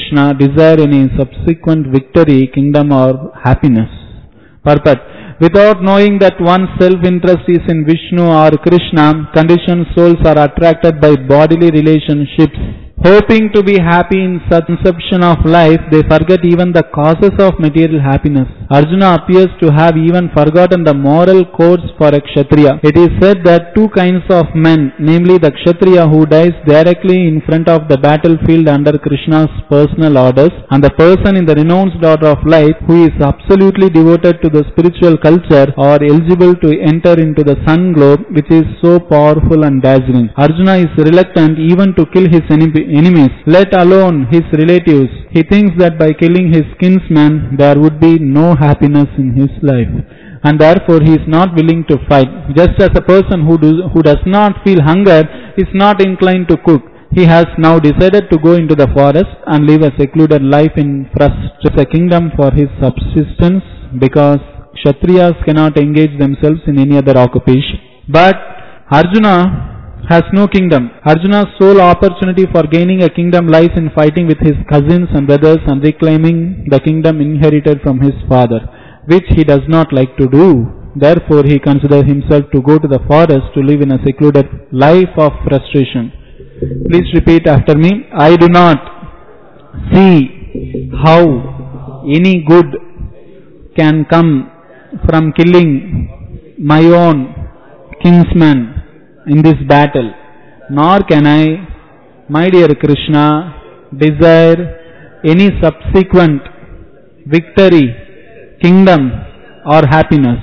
Krishna desire any subsequent victory, kingdom or happiness. Purport. Without knowing that one's self-interest is in Vishnu or Krishna, conditioned souls are attracted by bodily relationships. Hoping to be happy in such conception of life, they forget even the causes of material happiness. Arjuna appears to have even forgotten the moral codes for a Kshatriya. It is said that two kinds of men, namely the Kshatriya who dies directly in front of the battlefield under Krishna's personal orders, and the person in the renounced order of life who is absolutely devoted to the spiritual culture are eligible to enter into the sun globe which is so powerful and dazzling. Arjuna is reluctant even to kill his enemy- enemies, let alone his relatives. He thinks that by killing his kinsman there would be no happiness in his life. And therefore he is not willing to fight. Just as a person who, do, who does not feel hunger is not inclined to cook. He has now decided to go into the forest and live a secluded life in frustrates a kingdom for his subsistence because Kshatriyas cannot engage themselves in any other occupation. But Arjuna has no kingdom. Arjuna's sole opportunity for gaining a kingdom lies in fighting with his cousins and brothers and reclaiming the kingdom inherited from his father, which he does not like to do. Therefore, he considers himself to go to the forest to live in a secluded life of frustration. Please repeat after me. I do not see how any good can come from killing my own kinsman in this battle, nor can I, my dear Krishna, desire any subsequent victory, kingdom or happiness.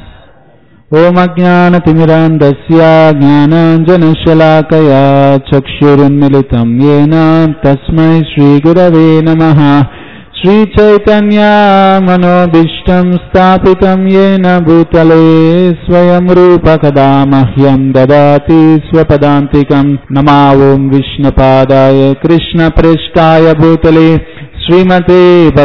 ओमज्ञानतिमिरान्धस्य ज्ञानाञ्जनशलाकया चक्षुरुन्मिलितं येन तस्मै श्रीगुरवे नमः श्रीचैतन्या मनोभीष्टं स्थापितं येन भूतले स्वयं रूपकदा मह्यं ददाति स्वपदान्तिकं नमा ॐ विष्णुपादाय कृष्णप्रेष्ठाय भूतले श्रीमते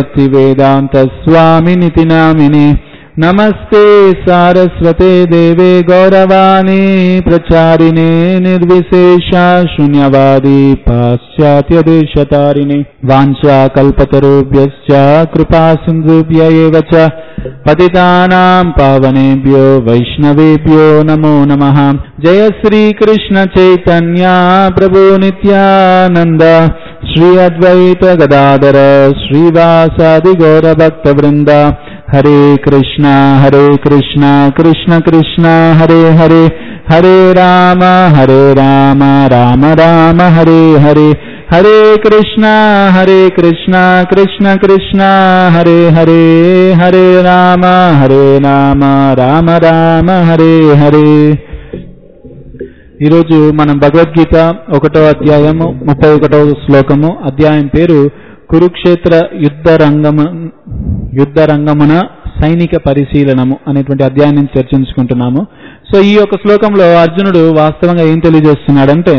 भक्तिवेदान्तस्वामिनिति नामिने नमस्ते सारस्वते देवे गौरवाणी प्रचारिणे निर्विशेषा शून्यवादी पाश्चात्यदेशतारिणे वाञ्छाकल्पतरुभ्यश्च कृपा सिन्धुभ्य एव च पतितानां पावनेभ्यो वैष्णवेभ्यो नमो नमः जय श्रीकृष्ण चैतन्या प्रभु नित्यानन्द श्री अद्वैत गदाधर श्रीवासादि गौरभक्तवृन्द हरे कृष्णा हरे कृष्णा कृष्ण कृष्णा हरे हरे हरे राम हरे राम राम राम हरे हरे हरे कृष्णा हरे कृष्णा कृष्ण कृष्णा हरे हरे हरे राम हरे राम राम రామ హరే హరే ఈరోజు మనం భగవద్గీత ఒకటో అధ్యాయము ముప్పై ఒకటవ శ్లోకము అధ్యాయం పేరు కురుక్షేత్ర యుద్ధ రంగము యుద్ధ రంగమున సైనిక పరిశీలనము అనేటువంటి అధ్యాయం నుంచి చర్చించుకుంటున్నాము సో ఈ యొక్క శ్లోకంలో అర్జునుడు వాస్తవంగా ఏం తెలియజేస్తున్నాడంటే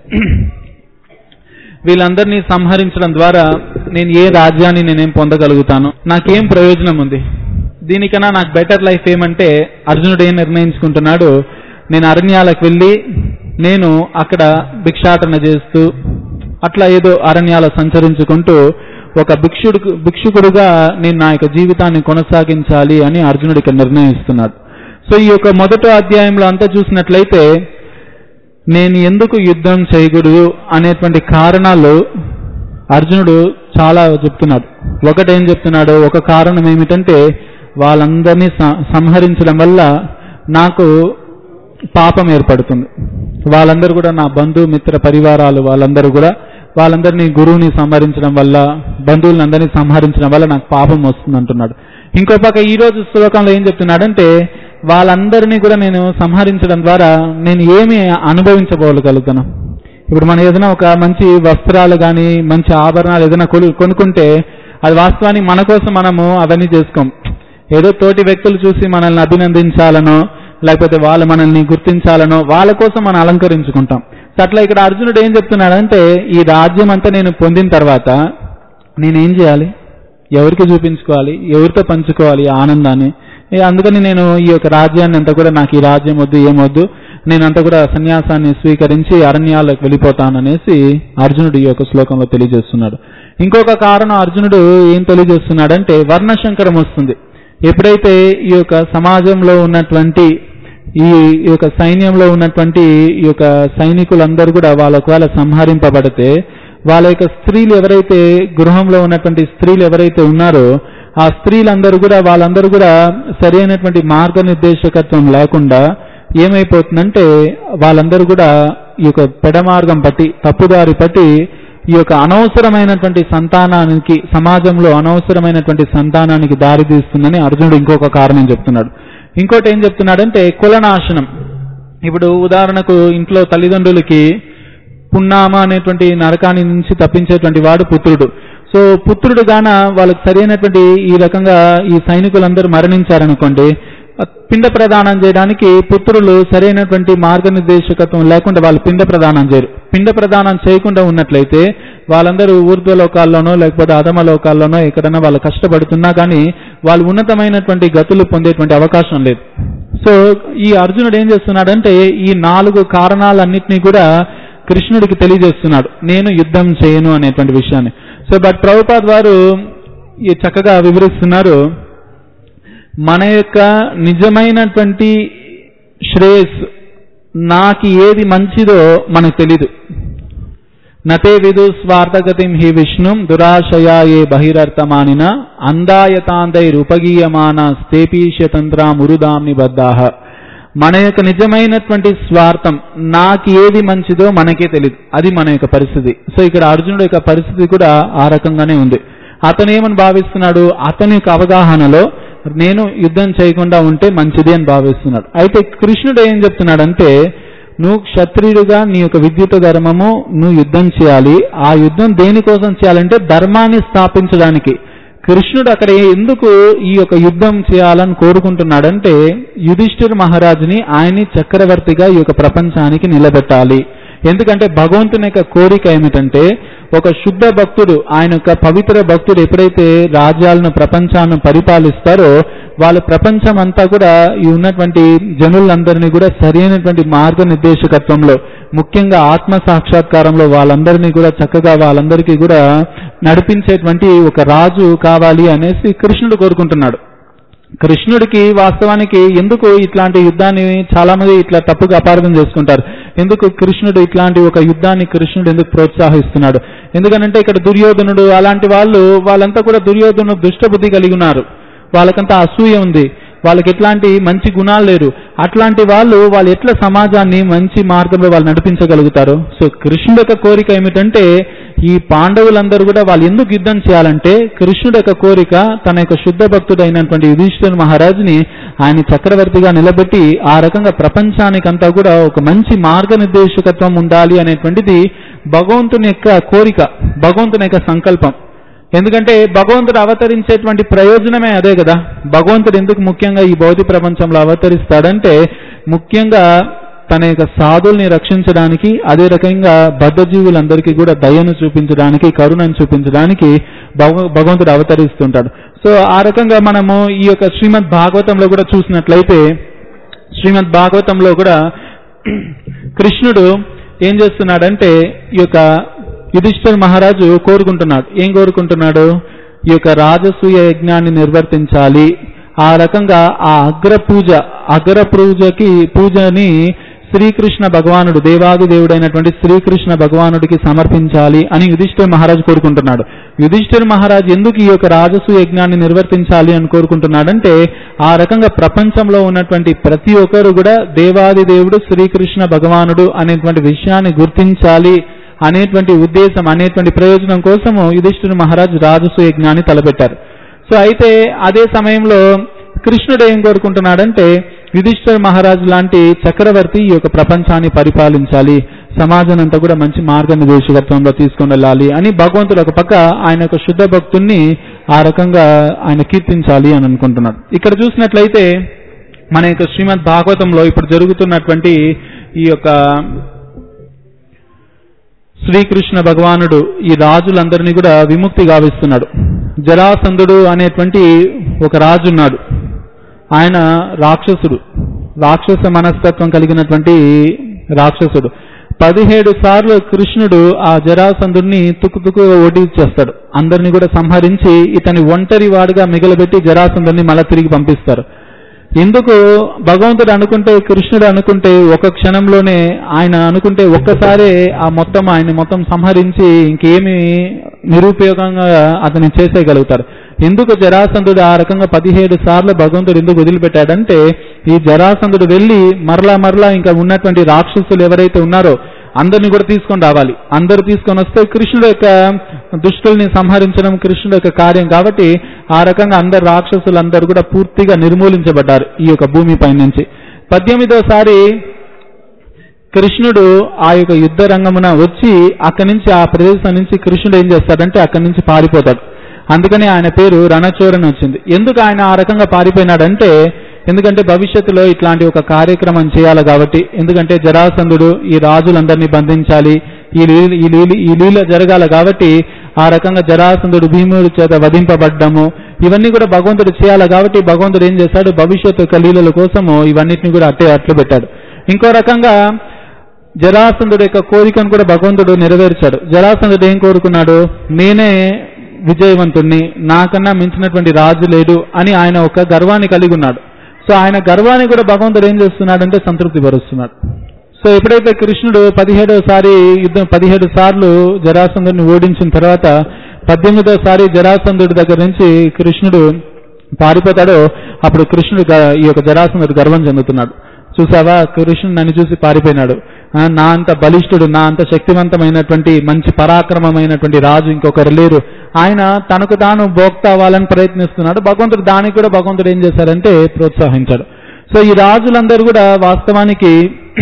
వీళ్ళందరినీ సంహరించడం ద్వారా నేను ఏ రాజ్యాన్ని నేనేం పొందగలుగుతాను నాకేం ప్రయోజనం ఉంది దీనికన్నా నాకు బెటర్ లైఫ్ ఏమంటే అర్జునుడు ఏం నిర్ణయించుకుంటున్నాడు నేను అరణ్యాలకు వెళ్ళి నేను అక్కడ భిక్షాటన చేస్తూ అట్లా ఏదో అరణ్యాల సంచరించుకుంటూ ఒక భిక్షుడు భిక్షుకుడుగా నేను నా యొక్క జీవితాన్ని కొనసాగించాలి అని అర్జునుడు ఇక్కడ నిర్ణయిస్తున్నాడు సో ఈ యొక్క మొదటి అధ్యాయంలో అంతా చూసినట్లయితే నేను ఎందుకు యుద్ధం చేయకూడదు అనేటువంటి కారణాలు అర్జునుడు చాలా చెప్తున్నాడు ఒకటేం చెప్తున్నాడు ఒక కారణం ఏమిటంటే వాళ్ళందరినీ స- సంహరించడం వల్ల నాకు పాపం ఏర్పడుతుంది వాళ్ళందరూ కూడా నా బంధు మిత్ర పరివారాలు వాళ్ళందరూ కూడా వాళ్ళందరినీ గురువుని సంహరించడం వల్ల బంధువులందరినీ సంహరించడం వల్ల నాకు పాపం వస్తుంది అంటున్నాడు ఇంకో పక్క ఈ రోజు శ్లోకంలో ఏం చెప్తున్నాడంటే వాళ్ళందరినీ కూడా నేను సంహరించడం ద్వారా నేను ఏమి అనుభవించబోగలుగుతాను ఇప్పుడు మనం ఏదైనా ఒక మంచి వస్త్రాలు కానీ మంచి ఆభరణాలు ఏదైనా కొను- కొనుక్కుంటే అది వాస్తవానికి మన కోసం మనము అవన్నీ చేసుకోం ఏదో తోటి వ్యక్తులు చూసి మనల్ని అభినందించాలనో లేకపోతే వాళ్ళు మనల్ని గుర్తించాలనో వాళ్ళ కోసం మనం అలంకరించుకుంటాం సో అట్లా ఇక్కడ అర్జునుడు ఏం చెప్తున్నాడంటే ఈ రాజ్యం అంతా నేను పొందిన తర్వాత నేనేం చేయాలి ఎవరికి చూపించుకోవాలి ఎవరితో పంచుకోవాలి ఈ ఆనందాన్ని ఏ అందుకని నేను ఈ యొక్క రాజ్యాన్ని అంతా కూడా నాకు ఈ రాజ్యం వద్దు ఏమొద్దు నేనంతా కూడా సన్యాసాన్ని స్వీకరించి అరణ్యాలకు వెళ్ళిపోతాననేసి అర్జునుడు ఈ యొక్క శ్లోకంలో తెలియజేస్తున్నాడు ఇంకొక కారణం అర్జునుడు ఏం తెలియజేస్తున్నాడంటే వర్ణశంకరం వస్తుంది ఎప్పుడైతే ఈ యొక్క సమాజంలో ఉన్నటువంటి ఈ ఈ యొక్క సైన్యంలో ఉన్నటువంటి ఈ యొక్క సైనికులందరూ కూడా వాళ్ళ ఒకవేళ సంహరింపబడితే వాళ్ళ యొక్క స్త్రీలు ఎవరైతే గృహంలో ఉన్నటువంటి స్త్రీలు ఎవరైతే ఉన్నారో ఆ స్త్రీలందరూ కూడా వాళ్ళందరూ కూడా సరైనటువంటి మార్గనిర్దేశకత్వం లేకుండా ఏమైపోతుందంటే వాళ్ళందరూ కూడా ఈ యొక్క పెడమార్గం పట్టి తప్పుదారి పట్టి ఈ యొక్క అనవసరమైనటువంటి సంతానానికి సమాజంలో అనవసరమైనటువంటి సంతానానికి దారి తీస్తుందని అర్జునుడు ఇంకొక కారణం చెప్తున్నాడు ఇంకోటి ఏం చెప్తున్నాడంటే కులనాశనం ఇప్పుడు ఉదాహరణకు ఇంట్లో తల్లిదండ్రులకి పున్నామ అనేటువంటి నరకాన్ని నుంచి తప్పించేటువంటి వాడు పుత్రుడు సో పుత్రుడు గాన వాళ్ళకి సరైనటువంటి ఈ రకంగా ఈ సైనికులందరూ మరణించారనుకోండి పిండ ప్రదానం చేయడానికి పుత్రులు సరైనటువంటి మార్గనిర్దేశకత్వం లేకుండా వాళ్ళు పిండ ప్రదానం చేయరు పిండ ప్రదానం చేయకుండా ఉన్నట్లయితే వాళ్ళందరూ ఊర్ధ్వ లోకాల్లోనో లేకపోతే అధమ లోకాల్లోనో ఎక్కడైనా వాళ్ళు కష్టపడుతున్నా కానీ వాళ్ళు ఉన్నతమైనటువంటి గతులు పొందేటువంటి అవకాశం లేదు సో ఈ అర్జునుడు ఏం చేస్తున్నాడంటే ఈ నాలుగు కారణాలన్నింటినీ కూడా కృష్ణుడికి తెలియజేస్తున్నాడు నేను యుద్ధం చేయను అనేటువంటి విషయాన్ని సో బట్ ప్రభుపాద్ వారు ఈ చక్కగా వివరిస్తున్నారు మన యొక్క నిజమైనటువంటి శ్రేయస్ నాకు ఏది మంచిదో మనకు తెలీదు నతే విదు స్వార్థగతిం హి విష్ణుం దురాశయా ఏ బహిరర్థమానిన అందాయతాంతైరుపగీయమాన స్థేపీష్యతంత్ర మురుదాం నిబద్ధాహ మన యొక్క నిజమైనటువంటి స్వార్థం నాకు ఏది మంచిదో మనకే తెలియదు అది మన యొక్క పరిస్థితి సో ఇక్కడ అర్జునుడు యొక్క పరిస్థితి కూడా ఆ రకంగానే ఉంది అతను ఏమని భావిస్తున్నాడు అతని యొక్క అవగాహనలో నేను యుద్ధం చేయకుండా ఉంటే మంచిది అని భావిస్తున్నాడు అయితే కృష్ణుడు ఏం చెప్తున్నాడంటే నువ్వు క్షత్రియుడిగా నీ యొక్క విద్యుత్ ధర్మము నువ్వు యుద్ధం చేయాలి ఆ యుద్ధం దేనికోసం చేయాలంటే ధర్మాన్ని స్థాపించడానికి కృష్ణుడు అక్కడ ఎందుకు ఈ యొక్క యుద్ధం చేయాలని కోరుకుంటున్నాడంటే యుధిష్ఠిర్ మహారాజుని ఆయన్ని చక్రవర్తిగా ఈ యొక్క ప్రపంచానికి నిలబెట్టాలి ఎందుకంటే భగవంతుని యొక్క కోరిక ఏమిటంటే ఒక శుద్ధ భక్తుడు ఆయన యొక్క పవిత్ర భక్తుడు ఎప్పుడైతే రాజ్యాలను ప్రపంచాన్ని పరిపాలిస్తారో వాళ్ళ ప్రపంచం అంతా కూడా ఈ ఉన్నటువంటి జనులందరినీ కూడా సరైనటువంటి మార్గనిర్దేశకత్వంలో ముఖ్యంగా ఆత్మ సాక్షాత్కారంలో వాళ్ళందరినీ కూడా చక్కగా వాళ్ళందరికీ కూడా నడిపించేటువంటి ఒక రాజు కావాలి అనేసి కృష్ణుడు కోరుకుంటున్నాడు కృష్ణుడికి వాస్తవానికి ఎందుకు ఇట్లాంటి యుద్ధాన్ని చాలా మంది ఇట్లా తప్పుగా అపార్థం చేసుకుంటారు ఎందుకు కృష్ణుడు ఇట్లాంటి ఒక యుద్ధాన్ని కృష్ణుడు ఎందుకు ప్రోత్సహిస్తున్నాడు ఎందుకనంటే ఇక్కడ దుర్యోధనుడు అలాంటి వాళ్ళు వాళ్ళంతా కూడా దుర్యోధను దుష్టబుద్ధి కలిగి ఉన్నారు వాళ్ళకంతా అసూయ ఉంది వాళ్ళకి ఎట్లాంటి మంచి గుణాలు లేరు అట్లాంటి వాళ్ళు వాళ్ళు ఎట్లా సమాజాన్ని మంచి మార్గంలో వాళ్ళు నడిపించగలుగుతారు సో కృష్ణుడు యొక్క కోరిక ఏమిటంటే ఈ పాండవులందరూ కూడా వాళ్ళు ఎందుకు యుద్ధం చేయాలంటే కృష్ణుడు యొక్క కోరిక తన యొక్క శుద్ధ భక్తుడైనటువంటి యుధిష్ఠిర్ మహారాజుని ఆయన చక్రవర్తిగా నిలబెట్టి ఆ రకంగా ప్రపంచానికంతా కూడా ఒక మంచి మార్గనిర్దేశకత్వం ఉండాలి అనేటువంటిది భగవంతుని యొక్క కోరిక భగవంతుని యొక్క సంకల్పం ఎందుకంటే భగవంతుడు అవతరించేటువంటి ప్రయోజనమే అదే కదా భగవంతుడు ఎందుకు ముఖ్యంగా ఈ భౌతిక ప్రపంచంలో అవతరిస్తాడంటే ముఖ్యంగా తన యొక్క సాధుల్ని రక్షించడానికి అదే రకంగా బద్ధజీవులందరికీ కూడా దయను చూపించడానికి కరుణను చూపించడానికి భగ- భగవంతుడు అవతరిస్తుంటాడు సో ఆ రకంగా మనము ఈ యొక్క శ్రీమద్ భాగవతంలో కూడా చూసినట్లయితే శ్రీమద్ భాగవతంలో కూడా కృష్ణుడు ఏం చేస్తున్నాడంటే ఈ యొక్క యుధిష్ఠిర్ మహారాజు కోరుకుంటున్నాడు ఏం కోరుకుంటున్నాడు ఈ యొక్క రాజసూయ యజ్ఞాన్ని నిర్వర్తించాలి ఆ రకంగా ఆ అగ్ర పూజ అగ్ర పూజకి పూజని శ్రీకృష్ణ భగవానుడు దేవాది దేవుడైనటువంటి శ్రీకృష్ణ భగవానుడికి సమర్పించాలి అని యుధిష్ఠిర్ మహారాజు కోరుకుంటున్నాడు యుధిష్ఠిర్ మహారాజు ఎందుకు ఈ యొక్క రాజసు యజ్ఞాన్ని నిర్వర్తించాలి అని కోరుకుంటున్నాడంటే ఆ రకంగా ప్రపంచంలో ఉన్నటువంటి ప్రతి ఒక్కరు కూడా దేవాది దేవుడు శ్రీకృష్ణ భగవానుడు అనేటువంటి విషయాన్ని గుర్తించాలి అనేటువంటి ఉద్దేశం అనేటువంటి ప్రయోజనం కోసము యుధిష్ఠిర్ మహారాజు రాజసు యజ్ఞాన్ని తలపెట్టారు సో అయితే అదే సమయంలో కృష్ణుడు ఏం కోరుకుంటున్నాడంటే యుధిష్ఠిర్ మహారాజు లాంటి చక్రవర్తి ఈ యొక్క ప్రపంచాన్ని పరిపాలించాలి సమాజం అంతా కూడా మంచి మార్గనిర్దేశకత్వంలో తీసుకొని వెళ్ళాలి అని భగవంతుడు ఒక పక్క ఆయన యొక్క శుద్ధ భక్తుల్ని ఆ రకంగా ఆయన కీర్తించాలి అని అనుకుంటున్నాడు ఇక్కడ చూసినట్లయితే మన యొక్క శ్రీమద్ భాగవతంలో ఇప్పుడు జరుగుతున్నటువంటి ఈ యొక్క శ్రీకృష్ణ భగవానుడు ఈ రాజులందరినీ కూడా విముక్తి గావిస్తున్నాడు జరాసంధుడు అనేటువంటి ఒక రాజు ఉన్నాడు ఆయన రాక్షసుడు రాక్షస మనస్తత్వం కలిగినటువంటి రాక్షసుడు పదిహేడు సార్లు కృష్ణుడు ఆ జరాసంధుడిని తుక్కు ఓడించేస్తాడు అందరిని కూడా సంహరించి ఇతని ఒంటరి వాడుగా మిగలబెట్టి జరాసంధుడిని మళ్ళా తిరిగి పంపిస్తారు ఎందుకు భగవంతుడు అనుకుంటే కృష్ణుడు అనుకుంటే ఒక క్షణంలోనే ఆయన అనుకుంటే ఒక్కసారే ఆ మొత్తం ఆయన మొత్తం సంహరించి ఇంకేమి నిరుపయోగంగా అతన్ని చేసేయగలుగుతారు ఎందుకు జరాసంధుడు ఆ రకంగా పదిహేడు సార్లు భగవంతుడు ఎందుకు వదిలిపెట్టాడంటే ఈ జరాసంధుడు వెళ్ళి మరలా మరలా ఇంకా ఉన్నటువంటి రాక్షసులు ఎవరైతే ఉన్నారో అందరిని కూడా తీసుకొని రావాలి అందరూ తీసుకొని వస్తే కృష్ణుడు యొక్క దుష్టుల్ని సంహరించడం కృష్ణుడు యొక్క కార్యం కాబట్టి ఆ రకంగా అందరు రాక్షసులు అందరూ కూడా పూర్తిగా నిర్మూలించబడ్డారు ఈ యొక్క భూమిపై నుంచి పద్దెనిమిదోసారి కృష్ణుడు ఆ యొక్క యుద్ధ రంగమున వచ్చి అక్కడి నుంచి ఆ ప్రదేశం నుంచి కృష్ణుడు ఏం చేస్తాడంటే అక్కడి నుంచి పారిపోతాడు అందుకని ఆయన పేరు రణచోర్ అని వచ్చింది ఎందుకు ఆయన ఆ రకంగా పారిపోయినాడంటే ఎందుకంటే భవిష్యత్తులో ఇట్లాంటి ఒక కార్యక్రమం చేయాలి కాబట్టి ఎందుకంటే జరాసంధుడు ఈ రాజులందరినీ బంధించాలి ఈ లీల ఈ లీల ఈ లీల జరగాల కాబట్టి ఆ రకంగా జరాసంధుడు భీముడి చేత వధింపబడ్డము ఇవన్నీ కూడా భగవంతుడు చేయాలి కాబట్టి భగవంతుడు ఏం చేశాడు భవిష్యత్తు యొక్క లీలల కోసము ఇవన్నిటిని కూడా అట్టే అట్లు పెట్టాడు ఇంకో రకంగా జరాసంధుడు యొక్క కోరికను కూడా భగవంతుడు నెరవేర్చాడు జరాసంధుడు ఏం కోరుకున్నాడు నేనే విజయవంతుణ్ణి నాకన్నా మించినటువంటి రాజు లేడు అని ఆయన ఒక గర్వాన్ని కలిగి ఉన్నాడు సో ఆయన గర్వాన్ని కూడా భగవంతుడు ఏం చేస్తున్నాడంటే సంతృప్తి పరుస్తున్నాడు సో ఎప్పుడైతే కృష్ణుడు పదిహేడోసారి యుద్ధం పదిహేడు సార్లు జరాసంధుడిని ఓడించిన తర్వాత పద్దెనిమిదోసారి జరాసంధుడి దగ్గర నుంచి కృష్ణుడు పారిపోతాడో అప్పుడు కృష్ణుడు గ- ఈ యొక్క జరాసంధుడు గర్వం చెందుతున్నాడు చూసావా కృష్ణుడు నన్ను చూసి పారిపోయినాడు ఆ, నా అంత బలిష్ఠుడు నా అంత శక్తివంతమైనటువంటి మంచి పరాక్రమమైనటువంటి రాజు ఇంకొకరు లేరు ఆయన తనకు తాను భోక్త అవ్వాలని ప్రయత్నిస్తున్నాడు భగవంతుడు దానికి కూడా భగవంతుడు ఏం చేశారంటే ప్రోత్సహించాడు సో ఈ రాజులందరూ కూడా వాస్తవానికి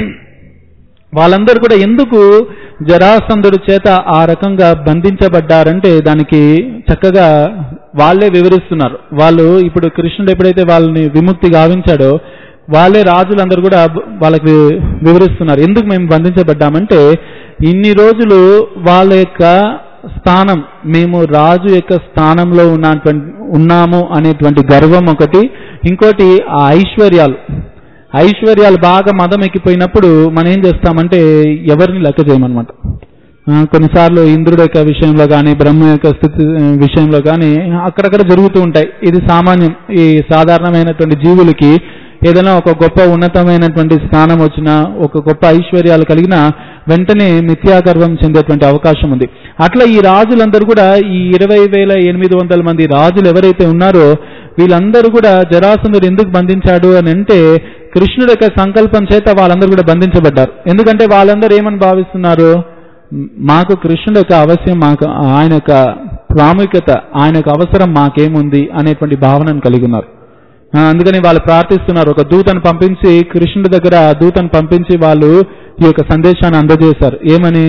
వాళ్ళందరూ కూడా ఎందుకు జరాసంధుడి చేత ఆ రకంగా బంధించబడ్డారంటే దానికి చక్కగా వాళ్ళే వివరిస్తున్నారు వాళ్ళు ఇప్పుడు కృష్ణుడు ఎప్పుడైతే వాళ్ళని విముక్తి గావించాడో వాళ్ళే రాజులందరూ కూడా వాళ్ళకి వివరిస్తున్నారు ఎందుకు మేము బంధించబడ్డామంటే ఇన్ని రోజులు వాళ్ళ యొక్క స్థానం మేము రాజు యొక్క స్థానంలో ఉన్నటువంటి ఉన్నాము అనేటువంటి గర్వం ఒకటి ఇంకోటి ఆ ఐశ్వర్యాలు ఐశ్వర్యాలు బాగా మదం ఎక్కిపోయినప్పుడు మనం ఏం చేస్తామంటే ఎవరిని లెక్క చేయమన్నమాట ఆ, కొన్నిసార్లు ఇంద్రుడి యొక్క విషయంలో కానీ బ్రహ్మ యొక్క స్థితి ఆ, విషయంలో కానీ అక్కడక్కడ జరుగుతూ ఉంటాయి ఇది సామాన్యం ఈ సాధారణమైనటువంటి జీవులకి ఏదైనా ఒక గొప్ప ఉన్నతమైనటువంటి స్థానం వచ్చినా ఒక గొప్ప ఐశ్వర్యాలు కలిగినా వెంటనే మిథ్యాగర్వం చెందేటువంటి అవకాశం ఉంది అట్లా ఈ రాజులందరూ కూడా ఈ ఇరవై వేల ఎనిమిది వందల మంది రాజులు ఎవరైతే ఉన్నారో వీళ్ళందరూ కూడా జరాసంధుడు ఎందుకు బంధించాడు అని అంటే కృష్ణుడి యొక్క సంకల్పం చేత వాళ్ళందరూ కూడా బంధించబడ్డారు ఎందుకంటే వాళ్ళందరూ ఏమని భావిస్తున్నారు మ్, మాకు కృష్ణుడి యొక్క అవశ్యం మాకు ఆయన యొక్క ప్రాముఖ్యత ఆయన యొక్క అవసరం మాకేముంది అనేటువంటి భావనను కలిగి ఉన్నారు ఆ, అందుకని వాళ్ళు ప్రార్థిస్తున్నారు ఒక దూతను పంపించి కృష్ణుడి దగ్గర ఆ దూతను పంపించి వాళ్ళు ఈ యొక్క సందేశాన్ని అందజేశారు ఏమని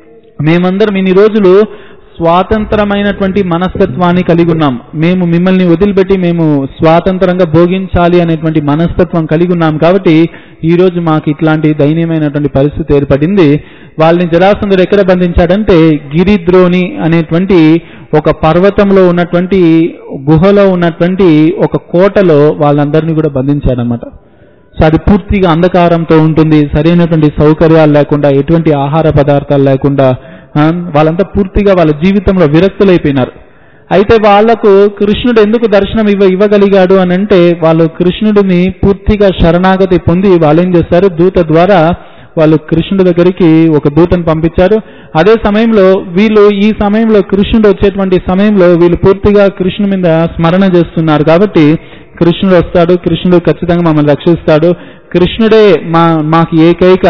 మేమందరం ఇన్ని రోజులు స్వాతంత్రమైనటువంటి మనస్తత్వాన్ని కలిగి ఉన్నాం మేము మిమ్మల్ని వదిలిపెట్టి మేము స్వాతంత్రంగా భోగించాలి అనేటువంటి మనస్తత్వం కలిగి ఉన్నాం కాబట్టి ఈ రోజు మాకు ఇట్లాంటి దయనీయమైనటువంటి పరిస్థితి ఏర్పడింది వాళ్ళని జరాసంధుడు ఎక్కడ బంధించాడంటే గిరిద్రోణి అనేటువంటి ఒక పర్వతంలో ఉన్నటువంటి గుహలో ఉన్నటువంటి ఒక కోటలో వాళ్ళందరినీ కూడా బంధించాడనమాట సో అది పూర్తిగా అంధకారంతో ఉంటుంది సరైనటువంటి సౌకర్యాలు లేకుండా ఎటువంటి ఆహార పదార్థాలు లేకుండా ఆ, వాళ్ళంతా పూర్తిగా వాళ్ళ జీవితంలో విరక్తులైపోయినారు అయితే వాళ్లకు కృష్ణుడు ఎందుకు దర్శనం ఇవ్వ ఇవ్వగలిగాడు అని అంటే వాళ్ళు కృష్ణుడిని పూర్తిగా శరణాగతి పొంది వాళ్ళు ఏం చేస్తారు దూత ద్వారా వాళ్ళు కృష్ణుడి దగ్గరికి ఒక దూతను పంపించారు అదే సమయంలో వీళ్ళు ఈ సమయంలో కృష్ణుడు వచ్చేటువంటి సమయంలో వీళ్ళు పూర్తిగా కృష్ణుడి మీద స్మరణ చేస్తున్నారు కాబట్టి కృష్ణుడు వస్తాడు కృష్ణుడు ఖచ్చితంగా మమ్మల్ని రక్షిస్తాడు కృష్ణుడే మా మాకు ఏకైక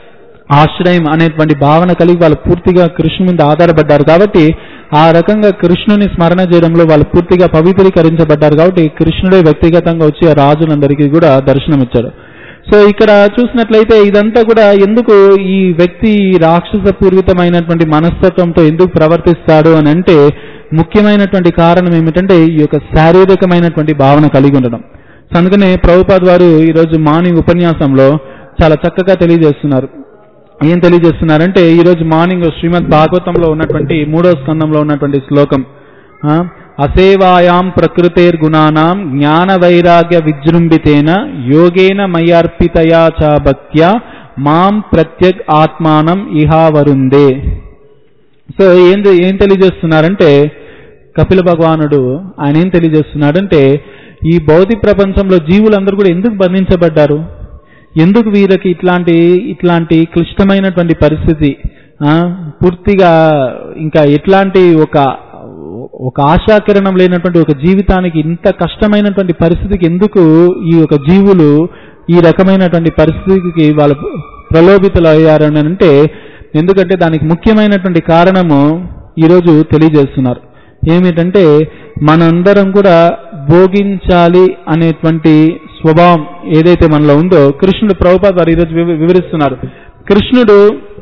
ఆశ్రయం అనేటువంటి భావన కలిగి వాళ్ళు పూర్తిగా కృష్ణు మీద ఆధారపడ్డారు కాబట్టి ఆ రకంగా కృష్ణుని స్మరణ చేయడంలో వాళ్ళు పూర్తిగా పవిత్రీకరించబడ్డారు కాబట్టి కృష్ణుడే వ్యక్తిగతంగా వచ్చి ఆ రాజులందరికీ కూడా దర్శనం ఇచ్చాడు సో ఇక్కడ చూసినట్లయితే ఇదంతా కూడా ఎందుకు ఈ వ్యక్తి ఈ రాక్షస పూర్వితమైనటువంటి మనస్తత్వంతో ఎందుకు ప్రవర్తిస్తాడు అని అంటే ముఖ్యమైనటువంటి కారణం ఏమిటంటే ఈ యొక్క శారీరకమైనటువంటి భావన కలిగి ఉండడం సో అందుకనే ప్రభుపాద్ వారు ఈరోజు మార్నింగ్ ఉపన్యాసంలో చాలా చక్కగా తెలియజేస్తున్నారు ఏం తెలియజేస్తున్నారంటే ఈరోజు మార్నింగ్ శ్రీమద్ భాగవతంలో ఉన్నటువంటి మూడో స్కందంలో ఉన్నటువంటి శ్లోకం ఆ, అసేవాయాం ప్రకృతేర్ గుణానాం జ్ఞాన వైరాగ్య విజృంభితేన యోగేన మయార్పితయా చ భక్త్యా మాం ప్రత్యగ్ ఆత్మానం ఇహావరుందే సో ఏం ఏం తెలియజేస్తున్నారంటే కపిల భగవానుడు ఆయన ఏం తెలియజేస్తున్నాడంటే ఈ భౌతిక ప్రపంచంలో జీవులందరూ కూడా ఎందుకు బంధించబడ్డారు ఎందుకు వీళ్ళకి ఇట్లాంటి ఇట్లాంటి క్లిష్టమైనటువంటి పరిస్థితి ఆ, పూర్తిగా ఇంకా ఎట్లాంటి ఒక ఒక ఆశాకిరణం లేనటువంటి ఒక జీవితానికి ఇంత కష్టమైనటువంటి పరిస్థితికి ఎందుకు ఈ యొక్క జీవులు ఈ రకమైనటువంటి పరిస్థితికి వాళ్ళు ప్రలోభితులు అయ్యారని అంటే ఎందుకంటే దానికి ముఖ్యమైనటువంటి కారణము ఈరోజు తెలియజేస్తున్నారు ఏమిటంటే మనందరం కూడా భోగించాలి అనేటువంటి స్వభావం ఏదైతే మనలో ఉందో కృష్ణుడు ప్రభుపాద వారు ఈరోజు వివ- వివరిస్తున్నారు కృష్ణుడు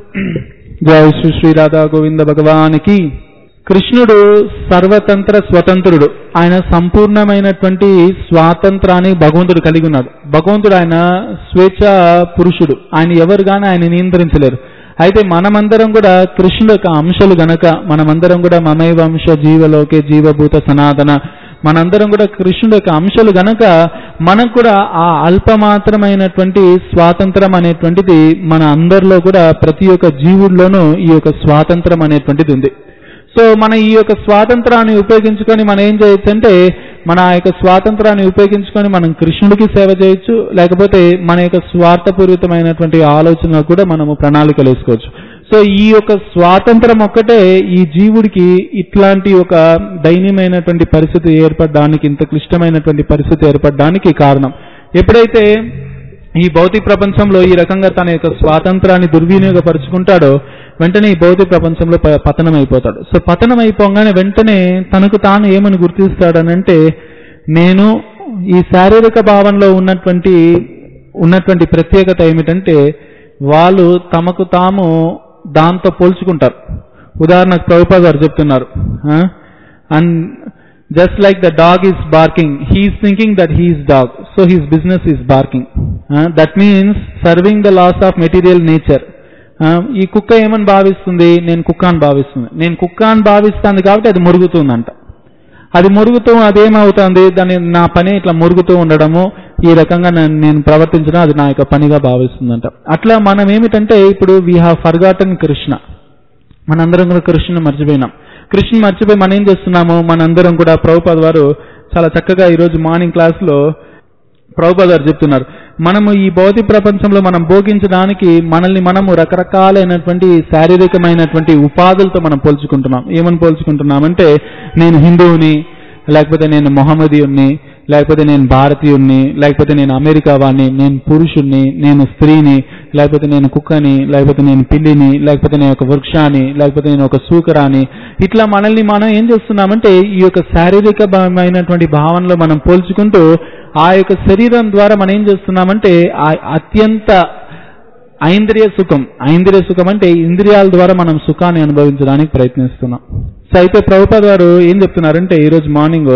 జయ శ్రీ శ్రీ రాధా గోవింద భగవానికి కృష్ణుడు సర్వతంత్ర స్వతంత్రుడు ఆయన సంపూర్ణమైనటువంటి స్వాతంత్రాన్ని భగవంతుడు కలిగి ఉన్నాడు భగవంతుడు ఆయన స్వేచ్ఛ పురుషుడు ఆయన ఎవరు గాని ఆయన నియంత్రించలేరు అయితే మనమందరం కూడా కృష్ణుడు యొక్క అంశాలు గనక మనమందరం కూడా మమైవ అంశ జీవలోకే జీవభూత సనాతన మనందరం కూడా కృష్ణుడు యొక్క అంశాలు గనక మనకు కూడా ఆ అల్పమాత్రమైనటువంటి స్వాతంత్రం అనేటువంటిది మన అందరిలో కూడా ప్రతి ఒక్క జీవుల్లోనూ ఈ యొక్క స్వాతంత్రం అనేటువంటిది ఉంది సో మన ఈ యొక్క స్వాతంత్రాన్ని ఉపయోగించుకొని మనం ఏం చేయొచ్చు అంటే మన ఆ యొక్క స్వాతంత్రాన్ని ఉపయోగించుకొని మనం కృష్ణుడికి సేవ చేయొచ్చు లేకపోతే మన యొక్క స్వార్థపూరితమైనటువంటి ఆలోచన కూడా మనము ప్రణాళికలు వేసుకోవచ్చు సో ఈ యొక్క స్వాతంత్రం ఒక్కటే ఈ జీవుడికి ఇట్లాంటి ఒక దైన్యమైనటువంటి పరిస్థితి ఏర్పడడానికి ఇంత క్లిష్టమైనటువంటి పరిస్థితి ఏర్పడడానికి కారణం ఎప్పుడైతే ఈ భౌతిక ప్రపంచంలో ఈ రకంగా తన యొక్క స్వాతంత్రాన్ని దుర్వినియోగపరుచుకుంటాడో వెంటనే ఈ భౌతిక ప్రపంచంలో ప- పతనం అయిపోతాడు సో పతనం అయిపోగానే వెంటనే తనకు తాను ఏమని గుర్తిస్తాడనంటే నేను ఈ శారీరక భావంలో ఉన్నటువంటి ఉన్నటువంటి ప్రత్యేకత ఏమిటంటే వాళ్ళు తమకు తాము దాంతో పోల్చుకుంటారు ఉదాహరణకు ప్రభుపాద్ గారు చెప్తున్నారు and just like the dog is barking he is thinking that he is dog so his business is barking that means serving the laws of material nature ఈ కుక్క ఏమని భావిస్తుంది నేను కుక్క అని భావిస్తుంది నేను కుక్క అని భావిస్తాను కాబట్టి అది మురుగుతుందంట అది మురుగుతూ అదేమవుతుంది దాని నా పని ఇట్లా మురుగుతూ ఉండడము ఈ రకంగా నేను నేను ప్రవర్తించడం అది నా యొక్క పనిగా భావిస్తుందంట అట్లా మనం ఏమిటంటే ఇప్పుడు వీ హ్యావ్ ఫర్గాటన్ కృష్ణ మనందరం కూడా కృష్ణుని మర్చిపోయినాం కృష్ణుని మర్చిపోయి మనం ఏం చేస్తున్నాము మనందరం కూడా ప్రభుపాద్ వారు చాలా చక్కగా ఈరోజు మార్నింగ్ క్లాస్లో ప్రభుపాద్ గారు చెప్తున్నారు మనము ఈ భౌతిక ప్రపంచంలో మనం భోగించడానికి మనల్ని మనము రకరకాలైనటువంటి శారీరకమైనటువంటి ఉపాధులతో మనం పోల్చుకుంటున్నాం ఏమని పోల్చుకుంటున్నామంటే నేను హిందువుని లేకపోతే నేను మొహమ్మదీయుణ్ణి లేకపోతే నేను భారతీయుణ్ణి లేకపోతే నేను అమెరికా వాడిని నేను పురుషుణ్ణి నేను స్త్రీని లేకపోతే నేను కుక్కని లేకపోతే నేను పిల్లిని లేకపోతే నేను ఒక వృక్షాన్ని లేకపోతే నేను ఒక సూకరాని ఇట్లా మనల్ని మనం ఏం చేస్తున్నామంటే ఈ యొక్క శారీరకమైనటువంటి భావనలో మనం పోల్చుకుంటూ ఆ యొక్క శరీరం ద్వారా మనం ఏం చేస్తున్నామంటే ఆ అత్యంత ఐంద్రియ సుఖం ఐంద్రియ సుఖం అంటే ఇంద్రియాల ద్వారా మనం సుఖాన్ని అనుభవించడానికి ప్రయత్నిస్తున్నాం సో అయితే ప్రభుపాద్ గారు ఏం చెప్తున్నారంటే ఈరోజు మార్నింగ్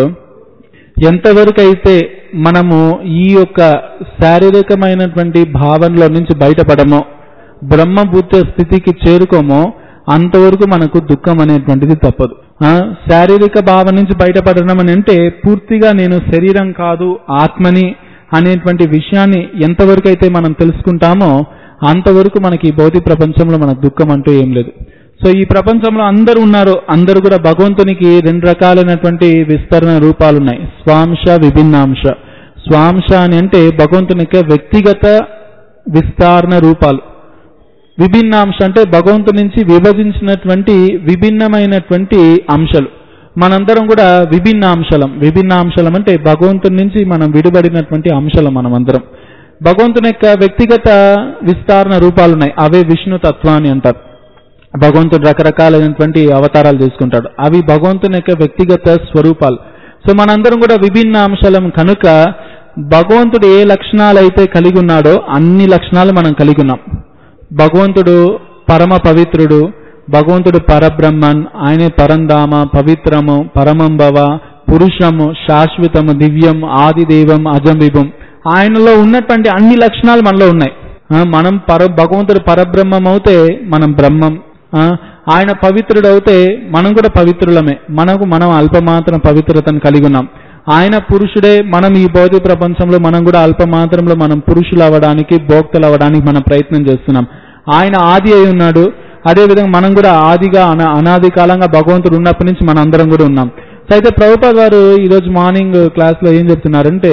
ఎంతవరకు అయితే మనము ఈ యొక్క శారీరకమైనటువంటి భావనలో నుంచి బయటపడమో బ్రహ్మబుద్ధ స్థితికి చేరుకోమో అంతవరకు మనకు దుఃఖం అనేటువంటిది తప్పదు ఆ, శారీరక భావం నుంచి బయటపడడం అని అంటే పూర్తిగా నేను శరీరం కాదు ఆత్మని అనేటువంటి విషయాన్ని ఎంతవరకు అయితే మనం తెలుసుకుంటామో అంతవరకు మనకి ఈ భౌతిక ప్రపంచంలో మనకు దుఃఖం అంటూ ఏం లేదు సో ఈ ప్రపంచంలో అందరూ ఉన్నారు అందరూ కూడా భగవంతునికి రెండు రకాలైనటువంటి విస్తరణ రూపాలు ఉన్నాయి స్వాంశ విభిన్నాంశ స్వాంశ అని అంటే భగవంతుని యొక్క వ్యక్తిగత విస్తారణ రూపాలు విభిన్నాంశ అంటే భగవంతుని నుంచి విభజించినటువంటి విభిన్నమైనటువంటి అంశాలు మనందరం కూడా విభిన్న అంశలం విభిన్న అంశలం అంటే భగవంతుని నుంచి మనం విడిపడినటువంటి అంశలం మనమందరం భగవంతుని యొక్క వ్యక్తిగత విస్తారణ రూపాలు ఉన్నాయి అవే విష్ణు తత్వాన్ని అంటారు భగవంతుడు రకరకాలైనటువంటి అవతారాలు తీసుకుంటాడు అవి భగవంతుని యొక్క వ్యక్తిగత స్వరూపాలు సో మనందరం కూడా విభిన్న అంశాలం కనుక భగవంతుడు ఏ లక్షణాలు అయితే కలిగి ఉన్నాడో అన్ని లక్షణాలు మనం కలిగి ఉన్నాం భగవంతుడు పరమ పవిత్రుడు భగవంతుడు పరబ్రహ్మన్ ఆయనే పరంధామ పవిత్రము పరమంభవ పురుషము శాశ్వతము దివ్యం ఆదిదేవం అజంవిభం ఆయనలో ఉన్నటువంటి అన్ని లక్షణాలు మనలో ఉన్నాయి ఆ, మనం పర భగవంతుడు పరబ్రహ్మం అవుతే మనం బ్రహ్మం ఆ, ఆయన పవిత్రుడు అవుతే మనం కూడా పవిత్రులమే మనకు మనం అల్పమాత్రం పవిత్రతను కలిగి ఉన్నాం ఆయన పురుషుడే మనం ఈ భౌతిక ప్రపంచంలో మనం కూడా అల్ప మాత్రంలో మనం పురుషులు అవ్వడానికి భోక్తలు అవ్వడానికి మనం ప్రయత్నం చేస్తున్నాం ఆయన ఆది అయి ఉన్నాడు అదేవిధంగా మనం కూడా ఆదిగా అనా అనాది కాలంగా భగవంతుడు ఉన్నప్పటి నుంచి మనం అందరం కూడా ఉన్నాం సో అయితే ప్రభుపాద్ వారు ఈరోజు మార్నింగ్ క్లాస్లో ఏం చెప్తున్నారంటే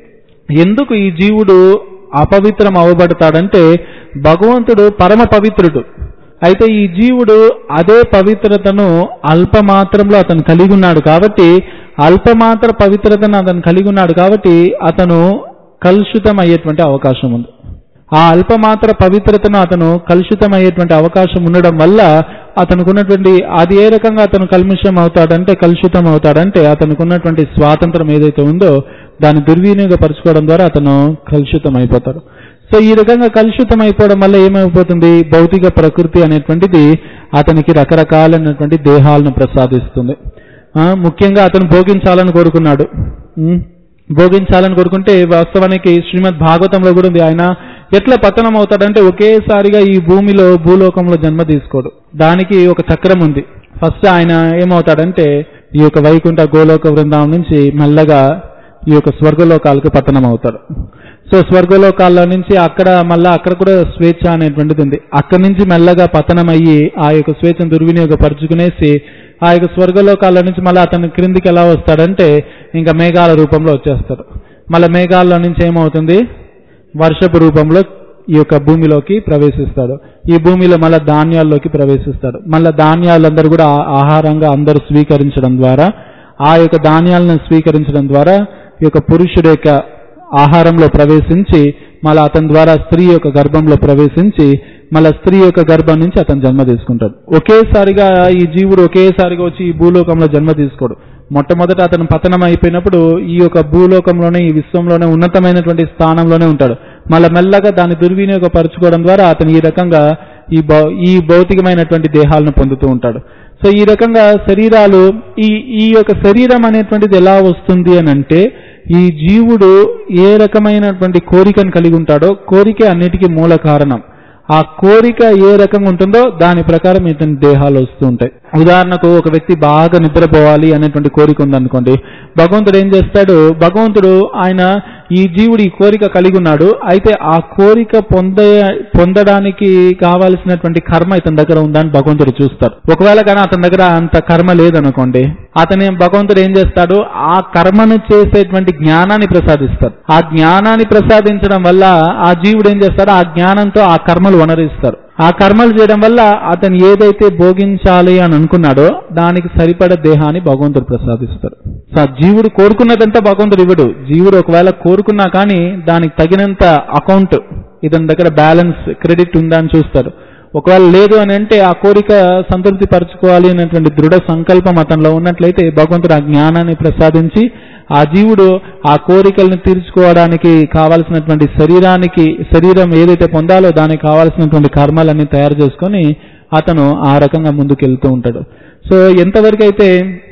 ఎందుకు ఈ జీవుడు అపవిత్రం అవ్వబడతాడంటే భగవంతుడు పరమ పవిత్రుడు అయితే ఈ జీవుడు అదే పవిత్రతను అల్పమాత్రంలో అతను కలిగి ఉన్నాడు కాబట్టి అల్పమాత్ర పవిత్రతను అతను కలిగి ఉన్నాడు కాబట్టి అతను కలుషితం అయ్యేటువంటి అవకాశం ఉంది ఆ అల్పమాత్ర పవిత్రతను అతను కలుషితం అయ్యేటువంటి అవకాశం ఉండడం వల్ల అతనికి ఉన్నటువంటి అది ఏ రకంగా అతను కల్మిషం అవుతాడంటే కలుషితం అవుతాడంటే అతనికి ఉన్నటువంటి స్వాతంత్రం ఏదైతే ఉందో దాన్ని దుర్వినియోగపరచుకోవడం ద్వారా అతను కలుషితం అయిపోతాడు సో ఈ రకంగా కలుషితం అయిపోవడం వల్ల ఏమైపోతుంది భౌతిక ప్రకృతి అనేటువంటిది అతనికి రకరకాలైనటువంటి దేహాలను ప్రసాదిస్తుంది ఆ, ముఖ్యంగా అతను భోగించాలని కోరుకున్నాడు ఉమ్, భోగించాలని కోరుకుంటే వాస్తవానికి శ్రీమద్ భాగవతంలో కూడా ఉంది ఆయన ఎట్లా పతనం అవుతాడంటే ఒకేసారిగా ఈ భూమిలో భూలోకంలో జన్మ తీసుకోడు దానికి ఒక చక్రం ఉంది ఫస్ట్ ఆయన ఏమవుతాడంటే ఈ యొక్క వైకుంఠ గోలోక బృందావం నుంచి మెల్లగా ఈ యొక్క స్వర్గలోకాలకు పతనం అవుతాడు సో స్వర్గలోకాల్లో నుంచి అక్కడ మళ్ళా అక్కడ కూడా స్వేచ్ఛ అనేటువంటిది ఉంది అక్కడి నుంచి మెల్లగా పతనం అయ్యి ఆ యొక్క స్వేచ్ఛను దుర్వినియోగపరుచుకునేసి ఆ యొక్క స్వర్గలోకాల నుంచి మళ్ళీ అతను క్రిందికి ఎలా వస్తాడంటే ఇంకా మేఘాల రూపంలో వచ్చేస్తాడు మళ్ళీ మేఘాల్లో నుంచి ఏమవుతుంది వర్షపు రూపంలో ఈ యొక్క భూమిలోకి ప్రవేశిస్తాడు ఈ భూమిలో మళ్ళీ ధాన్యాల్లోకి ప్రవేశిస్తాడు మళ్ళీ ధాన్యాలందరూ కూడా ఆ- ఆహారంగా అందరూ స్వీకరించడం ద్వారా ఆ యొక్క ధాన్యాలను స్వీకరించడం ద్వారా ఈ యొక్క పురుషుడు యొక్క ఆహారంలో ప్రవేశించి మళ్ళీ అతని ద్వారా స్త్రీ యొక్క గర్భంలో ప్రవేశించి మళ్ళీ స్త్రీ యొక్క గర్భం నుంచి అతను జన్మ తీసుకుంటాడు ఒకేసారిగా ఈ జీవుడు ఒకేసారిగా వచ్చి ఈ భూలోకంలో జన్మ తీసుకోడు మొట్టమొదట అతను పతనం అయిపోయినప్పుడు ఈ యొక్క భూలోకంలోనే ఈ విశ్వంలోనే ఉన్నతమైనటువంటి స్థానంలోనే ఉంటాడు మళ్ళీ మెల్లగా దాన్ని దుర్వినియోగపరచుకోవడం ద్వారా అతను ఈ రకంగా ఈ భౌ ఈ భౌతికమైనటువంటి దేహాలను పొందుతూ ఉంటాడు సో ఈ రకంగా శరీరాలు ఈ ఈ యొక్క శరీరం అనేటువంటిది ఎలా వస్తుంది అని అంటే ఈ జీవుడు ఏ రకమైనటువంటి కోరికను కలిగి ఉంటాడో కోరిక అన్నిటికీ మూల కారణం ఆ కోరిక ఏ రకంగా ఉంటుందో దాని ప్రకారం ఇతని దేహాలు వస్తూ ఉంటాయి ఉదాహరణకు ఒక వ్యక్తి బాగా నిద్రపోవాలి అనేటువంటి కోరిక ఉందనుకోండి భగవంతుడు ఏం చేస్తాడు భగవంతుడు ఆయన ఈ జీవుడు ఈ కోరిక కలిగి ఉన్నాడు అయితే ఆ కోరిక పొందే పొందడానికి కావాల్సినటువంటి కర్మ ఇతని దగ్గర ఉందని భగవంతుడు చూస్తాడు ఒకవేళ కానీ అతని దగ్గర అంత కర్మ లేదనుకోండి అతని భగవంతుడు ఏం చేస్తాడు ఆ కర్మను చేసేటువంటి జ్ఞానాన్ని ప్రసాదిస్తాడు ఆ జ్ఞానాన్ని ప్రసాదించడం వల్ల ఆ జీవుడు ఏం చేస్తాడు ఆ జ్ఞానంతో ఆ కర్మలు వనరిస్తారు ఆ కర్మలు చేయడం వల్ల అతను ఏదైతే భోగించాలి అని అనుకున్నాడో దానికి సరిపడ దేహాన్ని భగవంతుడు ప్రసాదిస్తాడు సో ఆ జీవుడు కోరుకున్నదంతా భగవంతుడు ఇవ్వడు జీవుడు ఒకవేళ కోరుకున్నా కానీ దానికి తగినంత అకౌంట్ ఇతని దగ్గర బ్యాలెన్స్ క్రెడిట్ ఉందా అని చూస్తాడు ఒకవేళ లేదు అని అంటే ఆ కోరిక సంతృప్తి పరచుకోవాలి అనేటువంటి దృఢ సంకల్పం అతనిలో ఉన్నట్లయితే భగవంతుడు ఆ జ్ఞానాన్ని ప్రసాదించి ఆ జీవుడు ఆ కోరికలను తీర్చుకోవడానికి కావాల్సినటువంటి శరీరానికి శరీరం ఏదైతే పొందాలో దానికి కావాల్సినటువంటి కర్మలన్నీ తయారు చేసుకొని అతను ఆ రకంగా ముందుకెళ్తూ ఉంటాడు సో ఎంతవరకు అయితే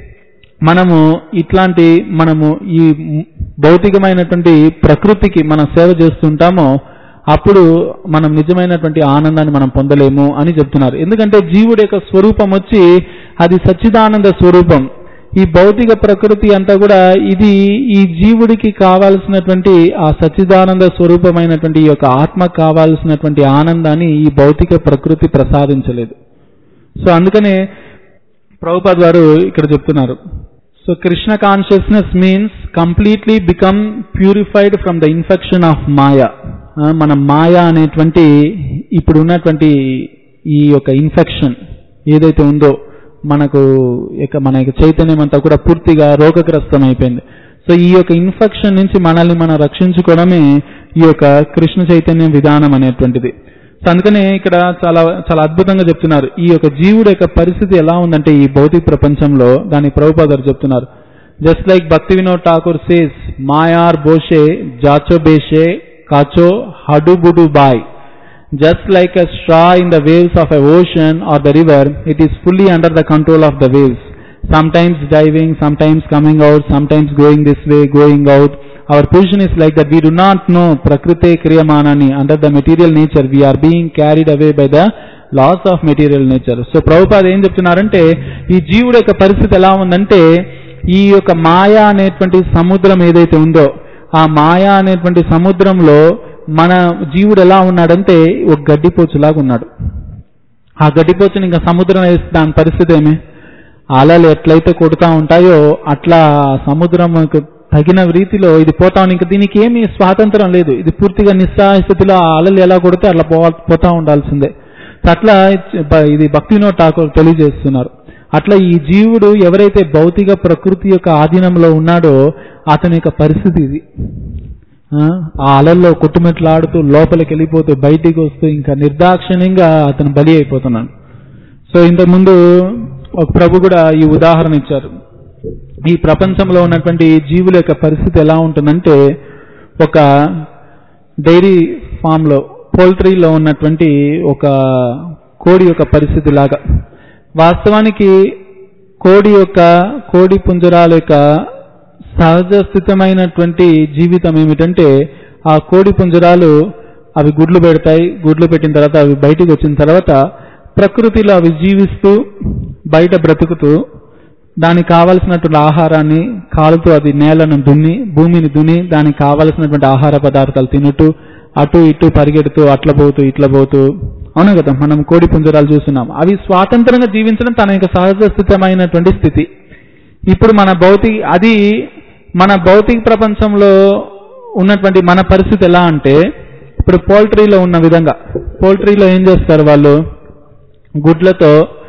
మనము ఇట్లాంటి మనము ఈ భౌతికమైనటువంటి ప్రకృతికి మనం సేవ చేస్తుంటామో అప్పుడు మనం నిజమైనటువంటి ఆనందాన్ని మనం పొందలేము అని చెప్తున్నారు ఎందుకంటే జీవుడి యొక్క స్వరూపం వచ్చి అది సచ్చిదానంద స్వరూపం ఈ భౌతిక ప్రకృతి అంతా కూడా ఇది ఈ జీవుడికి కావాల్సినటువంటి ఆ సచ్చిదానంద స్వరూపమైనటువంటి ఈ యొక్క ఆత్మ కావాల్సినటువంటి ఆనందాన్ని ఈ భౌతిక ప్రకృతి ప్రసాదించలేదు సో అందుకనే ప్రభుపాద్ వారు ఇక్కడ చెప్తున్నారు so Krishna consciousness means completely become purified from the infection of maya ఆ, మన మాయా అనేటువంటి ఇప్పుడు ఉన్నటువంటి ఈ యొక్క ఇన్ఫెక్షన్ ఏదైతే ఉందో మనకు ఇక మన యొక్క చైతన్యం అంతా కూడా పూర్తిగా రోగగ్రస్తం అయిపోయింది సో ఈ యొక్క ఇన్ఫెక్షన్ నుంచి మనల్ని మనం రక్షించుకోవడమే ఈ యొక్క కృష్ణ చైతన్యం విధానం అనేటువంటిది సో అందుకనే ఇక్కడ చాలా చాలా అద్భుతంగా చెప్తున్నారు ఈ యొక్క జీవుడు యొక్క పరిస్థితి ఎలా ఉందంటే ఈ భౌతిక ప్రపంచంలో దాని ప్రభుపాదరు చెప్తున్నారు just like Bhakti Vinod Thakur says మాయార్ బోషే జాచో బేషే కాచో హడుబుడు బాయ్ just like a straw in the waves of a ocean or the river, it is fully under the control of the waves. Sometimes diving, sometimes coming out, sometimes going this way, going out. Our position is like that. We do not know Prakriti Kriyamanani. Under the material nature, we are being carried away by the laws of material nature so Prabhupada ఏం చెప్తున్నారంటే ఈ జీవుడు యొక్క పరిస్థితి ఎలా ఉందంటే ఈ యొక్క మాయ అనేటువంటి సముద్రం ఏదైతే ఉందో ఆ మాయ అనేటువంటి సముద్రంలో మన జీవుడు ఎలా ఉన్నాడంటే ఒక గడ్డిపోచులాగా ఉన్నాడు ఆ గడ్డిపోచుని ఇంకా సముద్రం వేస్తే దాని పరిస్థితి ఏమి అలలు ఎట్లయితే కొడుతూ ఉంటాయో అట్లా సముద్రంకు తగిన రీతిలో ఇది పోతా ఇంకా దీనికి ఏమీ స్వాతంత్రం లేదు ఇది పూర్తిగా నిస్సహాయ స్థితిలో ఆ అలలు ఎలా కొడితే అట్లా పో పోతా ఉండాల్సిందే అట్లా బ- ఇది భక్తినో ఠాకూర్ తెలియజేస్తున్నారు అట్లా ఈ జీవుడు ఎవరైతే భౌతిక ప్రకృతి యొక్క ఆధీనంలో ఉన్నాడో అతని యొక్క పరిస్థితి ఇది ఆ ఆ అలల్లో కొట్టుమెట్లాడుతూ లోపలికి వెళ్ళిపోతూ బయటికి వస్తూ ఇంకా నిర్దాక్షిణ్యంగా అతను బలి అయిపోతున్నాడు సో ఇంతకుముందు ఒక ప్రభు కూడా ఈ ఉదాహరణ ఇచ్చారు ఈ ప్రపంచంలో ఉన్నటువంటి జీవుల యొక్క పరిస్థితి ఎలా ఉంటుందంటే ఒక డైరీ ఫామ్ లో పోల్ట్రీలో ఉన్నటువంటి ఒక కోడి యొక్క పరిస్థితి లాగా వాస్తవానికి కోడి యొక్క కోడి పుంజరాల యొక్క సహజ స్థితమైనటువంటి జీవితం ఏమిటంటే ఆ కోడి పుంజరాలు అవి గుడ్లు పెడతాయి గుడ్లు పెట్టిన తర్వాత అవి బయటికి వచ్చిన తర్వాత ప్రకృతిలో అవి జీవిస్తూ బయట బ్రతుకుతూ దానికి కావలసినటువంటి ఆహారాన్ని కాలుతూ అది నేలను దున్ని భూమిని దున్ని దానికి కావలసినటువంటి ఆహార పదార్థాలు తినుతూ అటు ఇటు పరిగెడుతూ అట్ల పోతూ ఇట్ల పోతూ అవును కదా మనం కోడి పుంజరాలు చూస్తున్నాం అవి స్వాతంత్రంగా జీవించడం తన యొక్క సహజ స్థితమైనటువంటి స్థితి ఇప్పుడు మన భౌతిక అది మన భౌతిక ప్రపంచంలో ఉన్నటువంటి మన పరిస్థితి ఎలా అంటే ఇప్పుడు పోల్ట్రీలో ఉన్న విధంగా పోల్ట్రీలో ఏం చేస్తారు వాళ్ళు గుడ్లతో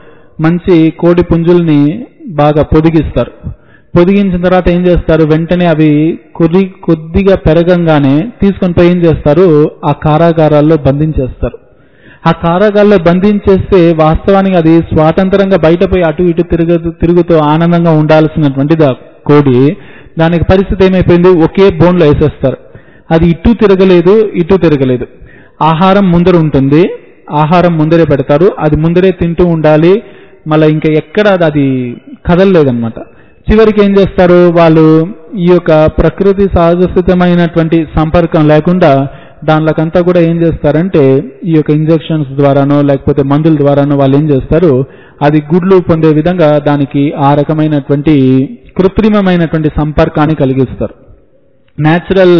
మంచి కోడి పుంజుల్ని బాగా పొదిగిస్తారు పొదిగించిన తర్వాత ఏం చేస్తారు వెంటనే అవి కొద్ది కొద్దిగా పెరగంగానే తీసుకొని పోయి ఏం చేస్తారు ఆ కారాగారాల్లో బంధించేస్తారు ఆ కారాగాల్లో బంధించేస్తే వాస్తవానికి అది స్వాతంత్రంగా బయట పోయి అటు ఇటు తిరుగుతూ తిరుగుతూ ఆనందంగా ఉండాల్సినటువంటిది ఆ కోడి దానికి పరిస్థితి ఏమైపోయింది ఒకే బోన్లో వేసేస్తారు అది ఇటు తిరగలేదు ఇటు తిరగలేదు ఆహారం ముందర ఉంటుంది ఆహారం ముందరే పెడతారు అది ముందరే తింటూ ఉండాలి మళ్ళీ ఇంకా ఎక్కడ అది కదలలేదన్నమాట చివరికి ఏం చేస్తారు వాళ్ళు ఈ యొక్క ప్రకృతి సహజస్థితమైనటువంటి సంపర్కం లేకుండా దానిలోకంతా కూడా ఏం చేస్తారంటే ఈ యొక్క ఇంజెక్షన్స్ ద్వారానో లేకపోతే మందుల ద్వారానో వాళ్ళు ఏం చేస్తారు అది గుడ్లు పొందే విధంగా దానికి ఆ రకమైనటువంటి కృత్రిమమైనటువంటి సంపర్కాన్ని కలిగిస్తారు న్యాచురల్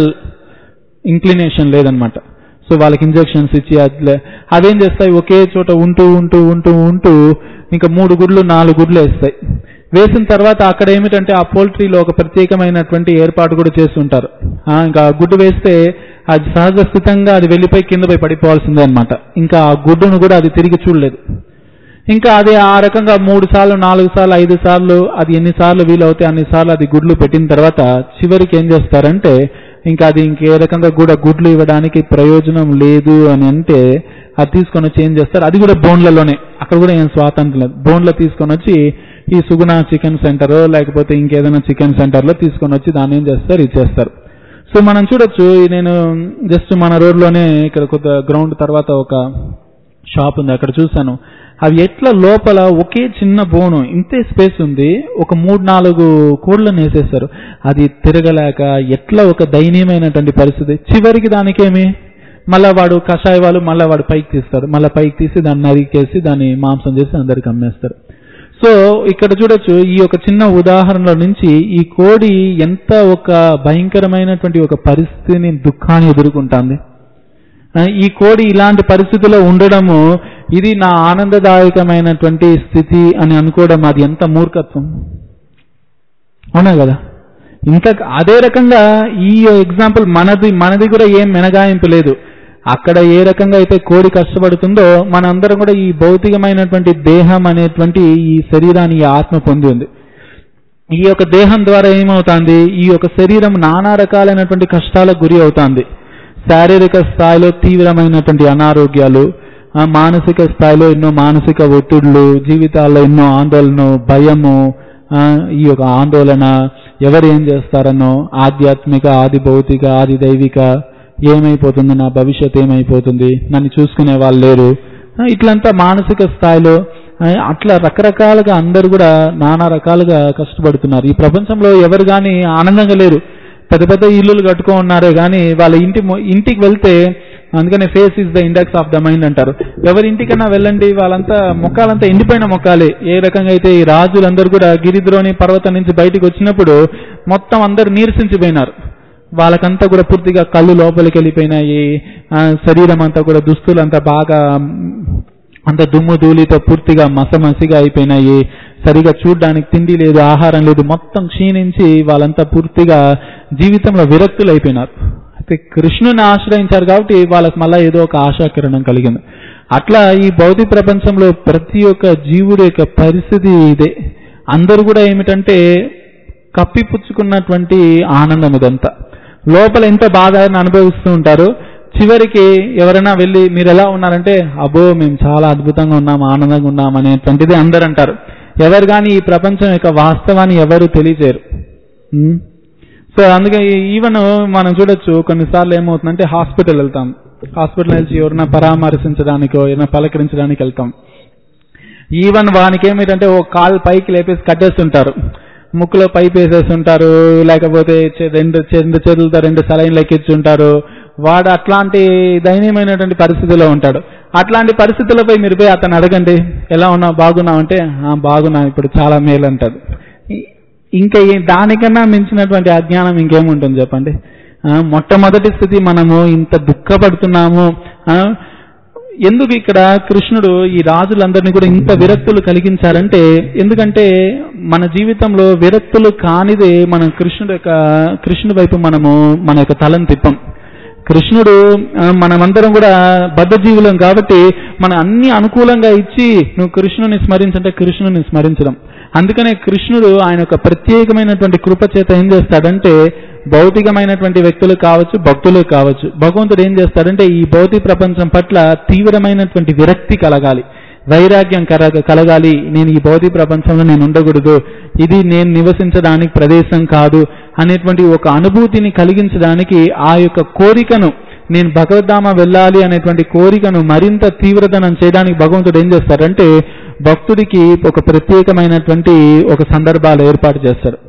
ఇంక్లినేషన్ లేదనమాట సో వాళ్ళకి ఇంజెక్షన్స్ ఇచ్చి అట్లే అదేం చేస్తాయి ఒకే చోట ఉంటూ ఉంటూ ఉంటూ ఉంటూ ఇంకా మూడు గుడ్లు నాలుగు గుడ్లు వేస్తాయి వేసిన తర్వాత అక్కడ ఏమిటంటే ఆ పోల్ట్రీలో ఒక ప్రత్యేకమైనటువంటి ఏర్పాటు కూడా చేస్తుంటారు ఆ, ఇంకా ఆ గుడ్డు వేస్తే అది సహజ స్థితంగా అది వెళ్ళిపోయి కింద పోయి పడిపోవాల్సిందే అనమాట ఇంకా ఆ గుడ్డును కూడా అది తిరిగి చూడలేదు ఇంకా అది ఆ రకంగా మూడు సార్లు నాలుగు సార్లు ఐదు సార్లు అది ఎన్నిసార్లు వీలవుతే అన్ని సార్లు అది గుడ్లు పెట్టిన తర్వాత చివరికి ఏం చేస్తారంటే ఇంకా అది ఇంకే రకంగా కూడా గుడ్లు ఇవ్వడానికి ప్రయోజనం లేదు అని అంటే అది తీసుకొని వచ్చి ఏం చేస్తారు అది కూడా బోన్లలోనే అక్కడ కూడా ఏం స్వాతంత్రం లేదు బోన్లో తీసుకొని వచ్చి ఈ సుగుణ చికెన్ సెంటర్ లేకపోతే ఇంకేదైనా చికెన్ సెంటర్లో తీసుకొని వచ్చి దాన్ని ఏం చేస్తారు ఇచ్చేస్తారు సో మనం చూడొచ్చు ఈ నేను జస్ట్ మన రోడ్లోనే ఇక్కడ కొద్ది గ్రౌండ్ తర్వాత ఒక షాప్ ఉంది అక్కడ చూశాను అవి ఎట్లా లోపల ఒకే చిన్న బోను ఇంతే స్పేస్ ఉంది ఒక మూడు నాలుగు కోళ్లను వేసేస్తారు అది తిరగలేక ఎట్లా ఒక దయనీయమైనటువంటి పరిస్థితి చివరికి దానికేమి మళ్ళా వాడు కషాయ వాళ్ళు మళ్ళా వాడు పైకి తీస్తాడు మళ్ళీ పైకి తీసి దాన్ని నరికేసి దాన్ని మాంసం చేసి అందరికి అమ్మేస్తారు సో ఇక్కడ చూడొచ్చు ఈ యొక్క చిన్న ఉదాహరణలో నుంచి ఈ కోడి ఎంత ఒక భయంకరమైనటువంటి ఒక పరిస్థితిని దుఃఖాన్ని ఎదుర్కొంటుంది ఆ, ఈ కోడి ఇలాంటి పరిస్థితిలో ఉండడము ఇది నా ఆనందదాయకమైనటువంటి స్థితి అని అనుకోవడం అది ఎంత మూర్ఖత్వం అవునా కదా ఇంకా అదే రకంగా ఈ ఎగ్జాంపుల్ మనది మనది కూడా ఏం మినగాయింపు లేదు అక్కడ ఏ రకంగా అయితే కోడి కష్టపడుతుందో మనందరం కూడా ఈ భౌతికమైనటువంటి దేహం అనేటువంటి ఈ శరీరాన్ని ఈ ఆత్మ పొంది ఉంది ఈ యొక్క దేహం ద్వారా ఏమవుతుంది ఈ యొక్క శరీరం నానా రకాలైనటువంటి కష్టాలకు గురి అవుతుంది శారీరక స్థాయిలో తీవ్రమైనటువంటి అనారోగ్యాలు ఆ మానసిక స్థాయిలో ఎన్నో మానసిక ఒత్తిళ్లు జీవితాల్లో ఎన్నో ఆందోళన భయము ఆ, ఈ యొక్క ఆందోళన ఎవరు ఏం చేస్తారనో ఆధ్యాత్మిక ఆది భౌతిక ఆది దైవిక ఏమైపోతుంది నా భవిష్యత్ ఏమైపోతుంది నన్ను చూసుకునే వాళ్ళు లేరు ఆ, ఇట్లంతా మానసిక స్థాయిలో ఆ, అట్లా రకరకాలుగా అందరూ కూడా నానా రకాలుగా కష్టపడుతున్నారు ఈ ప్రపంచంలో ఎవరు కానీ ఆనందంగా లేరు పెద్ద పెద్ద ఇల్లులు కట్టుకో ఉన్నారే కానీ వాళ్ళ ఇంటి మొ- ఇంటికి వెళ్తే అందుకనే face is the index of the mind అంటారు ఎవరి ఇంటికన్నా వెళ్ళండి వాళ్ళంతా మొక్కలంతా ఎండిపోయిన మొక్కాలే ఏ రకంగా అయితే ఈ రాజులందరూ కూడా గిరిద్రోని పర్వతం నుంచి బయటికి వచ్చినప్పుడు మొత్తం అందరు నీరసించిపోయినారు వాళ్ళకంతా కూడా పూర్తిగా కళ్ళు లోపలికి వెళ్ళిపోయినాయి ఆ, శరీరం అంతా కూడా దుస్తులు అంతా బాగా అంత దుమ్ము ధూళితో పూర్తిగా మసమసిగా అయిపోయినాయి సరిగా చూడడానికి తిండి లేదు ఆహారం లేదు మొత్తం క్షీణించి వాళ్ళంతా పూర్తిగా జీవితంలో విరక్తులు అయిపోయినారు అయితే కృష్ణుని ఆశ్రయించారు కాబట్టి వాళ్ళకి మళ్ళా ఏదో ఒక ఆశాకిరణం కలిగింది అట్లా ఈ భౌతిక ప్రపంచంలో ప్రతి ఒక్క జీవుడి యొక్క పరిస్థితి ఇదే అందరూ కూడా ఏమిటంటే కప్పిపుచ్చుకున్నటువంటి ఆనందం ఇదంతా లోపల ఎంత బాధను అనుభవిస్తూ ఉంటారు చివరికి ఎవరైనా వెళ్ళి మీరు ఎలా ఉన్నారంటే అబ్బో మేము చాలా అద్భుతంగా ఉన్నాం ఆనందంగా ఉన్నాం అనేటువంటిది అందరు అంటారు ఎవరు కానీ ఈ ప్రపంచం యొక్క వాస్తవాన్ని ఎవరు తెలియజేయరు ఉమ్. సో అందుకే ఈవెన్ మనం చూడొచ్చు కొన్నిసార్లు ఏమవుతుందంటే హాస్పిటల్ వెళ్తాం హాస్పిటల్ వెళ్ళి ఎవరైనా పరామర్శించడానికో ఏమైనా పలకరించడానికి వెళ్తాం ఈవెన్ వానికి ఏమిటంటే ఓ కాలు పైకి లేపేసి కట్టేస్తుంటారు ముక్కులో పైప్ వేసేస్తుంటారు లేకపోతే చే- రెండు రెండు చేతులతో రెండు సలైన్లు ఎక్కించుంటారు వాడు అట్లాంటి దయనీయమైనటువంటి పరిస్థితిలో ఉంటాడు అట్లాంటి పరిస్థితులపై మీరు పోయి అతను అడగండి ఎలా ఉన్నావు బాగున్నావు అంటే "ఆ, బాగున్నా ఇప్పుడు చాలా మేలు అంటాడు ఇ- ఇంకా ఈ- దానికన్నా మించినటువంటి అజ్ఞానం ఇంకేముంటుంది చెప్పండి ఆ, మొట్టమొదటి స్థితి మనము ఇంత దుఃఖపడుతున్నాము ఆ, ఎందుకు ఇక్కడ కృష్ణుడు ఈ రాజులందరినీ కూడా ఇంత విరక్తులు కలిగించారంటే ఎందుకంటే మన జీవితంలో విరక్తులు కానిదే మనం కృష్ణుడు యొక్క కృష్ణుడి వైపు మనము మన యొక్క తలను తిప్పం కృష్ణుడు ఆ, మనమందరం కూడా బద్ధజీవులం కాబట్టి మన అన్ని అనుకూలంగా ఇచ్చి నువ్వు కృష్ణుని స్మరించంటే కృష్ణుని స్మరించడం అందుకనే కృష్ణుడు ఆయన యొక్క ప్రత్యేకమైనటువంటి కృప చేత ఏం చేస్తాడంటే భౌతికమైనటువంటి వ్యక్తులు కావచ్చు భక్తులు కావచ్చు భగవంతుడు ఏం చేస్తాడంటే ఈ భౌతిక ప్రపంచం పట్ల తీవ్రమైనటువంటి విరక్తి కలగాలి వైరాగ్యం కలగ కలగాలి నేను ఈ భౌతిక ప్రపంచంలో నేను ఉండకూడదు ఇది నేను నివసించడానికి ప్రదేశం కాదు అనేటువంటి ఒక అనుభూతిని కలిగించడానికి ఆ యొక్క కోరికను నేను భగవద్ధామ వెళ్ళాలి అనేటువంటి కోరికను మరింత తీవ్రతనం చేయడానికి భగవంతుడు ఏం చేస్తాడంటే భక్తుడికి ఒక ప్రత్యేకమైనటువంటి ఒక సందర్భాలు ఏర్పాటు చేస్తాడు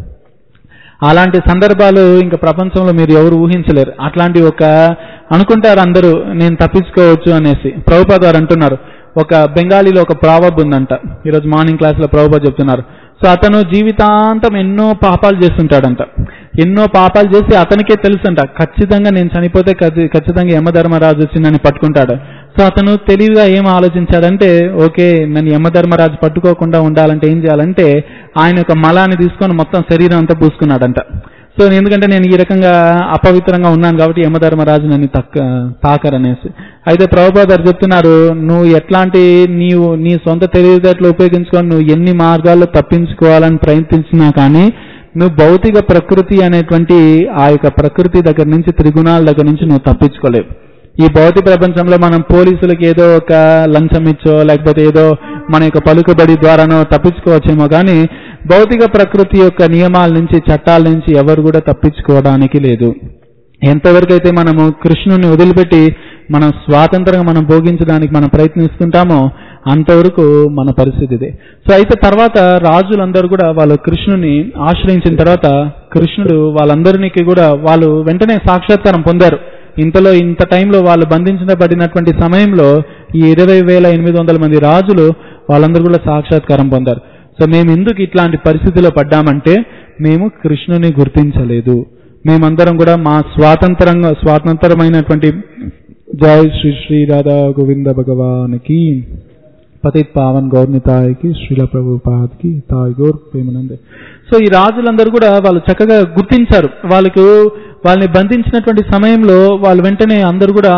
అలాంటి సందర్భాలు ఇంకా ప్రపంచంలో మీరు ఎవరు ఊహించలేరు అట్లాంటి ఒక అనుకుంటారు అందరూ నేను తప్పించుకోవచ్చు అనేసి ప్రభుపాద్ వారు అంటున్నారు ఒక బెంగాలీలో ఒక ప్రావబ్ ఉందంట ఈరోజు మార్నింగ్ క్లాస్ లో ప్రభుపాద్ చెప్తున్నారు సో అతను జీవితాంతం ఎన్నో పాపాలు చేస్తుంటాడంట ఎన్నో పాపాలు చేసి అతనికే తెలుసంట ఖచ్చితంగా నేను చనిపోతే ఖచ్చి- ఖచ్చితంగా యమధర్మరాజు వచ్చి నన్ను పట్టుకుంటాడు సో అతను తెలివిగా ఏం ఆలోచించాడంటే ఓకే నన్ను యమధర్మరాజు పట్టుకోకుండా ఉండాలంటే ఏం చేయాలంటే ఆయన యొక్క మలాన్ని తీసుకొని మొత్తం శరీరం అంతా పూసుకున్నాడంట సో ఎందుకంటే నేను ఈ రకంగా అపవిత్రంగా ఉన్నాను కాబట్టి యమధర్మరాజు నన్ను తక్క తాకరనేసి అయితే ప్రభుపాద్ గారు చెప్తున్నారు నువ్వు ఎట్లాంటి నీవు నీ సొంత తెలివితేటలు ఉపయోగించుకొని నువ్వు ఎన్ని మార్గాల్లో తప్పించుకోవాలని ప్రయత్నించినా కానీ నువ్వు భౌతిక ప్రకృతి అనేటువంటి ఆ యొక్క ప్రకృతి దగ్గర నుంచి త్రిగుణాల దగ్గర నుంచి నువ్వు తప్పించుకోలేవు ఈ భౌతిక ప్రపంచంలో మనం పోలీసులకు ఏదో ఒక లంచం ఇచ్చో లేకపోతే ఏదో మన యొక్క పలుకుబడి ద్వారానో తప్పించుకోవచ్చేమో కానీ భౌతిక ప్రకృతి యొక్క నియమాల నుంచి చట్టాల నుంచి ఎవరు కూడా తప్పించుకోవడానికి లేదు ఎంతవరకు అయితే మనము కృష్ణుని వదిలిపెట్టి మనం స్వాతంత్రంగా మనం భోగించడానికి మనం ప్రయత్నిస్తుంటామో అంతవరకు మన పరిస్థితి ఇదే సో అయితే తర్వాత రాజులందరూ కూడా వాళ్ళు కృష్ణుని ఆశ్రయించిన తర్వాత కృష్ణుడు వాళ్ళందరినీ కూడా వాళ్ళు వెంటనే సాక్షాత్కారం పొందారు ఇంతలో ఇంత టైంలో వాళ్ళు బంధించబడినటువంటి సమయంలో ఈ ఇరవై వేల ఎనిమిది వందల మంది రాజులు వాళ్ళందరూ కూడా సాక్షాత్కారం పొందారు సో మేము ఎందుకు ఇట్లాంటి పరిస్థితిలో పడ్డామంటే మేము కృష్ణుని గుర్తించలేదు మేమందరం కూడా మా స్వాతంత్రంగా స్వాతంత్రమైనటువంటి జై శ్రీ శ్రీ రాధా గోవింద భగవానికి పతిత్ పావన్ గౌర్నితాయకి శ్రీల ప్రభుపాద్కి తాయ్ గౌర్ ప్రేమనందే సో ఈ రాజులందరూ కూడా వాళ్ళు చక్కగా గుర్తించారు వాళ్ళకు వాళ్ళని బంధించినటువంటి సమయంలో వాళ్ళు వెంటనే అందరూ కూడా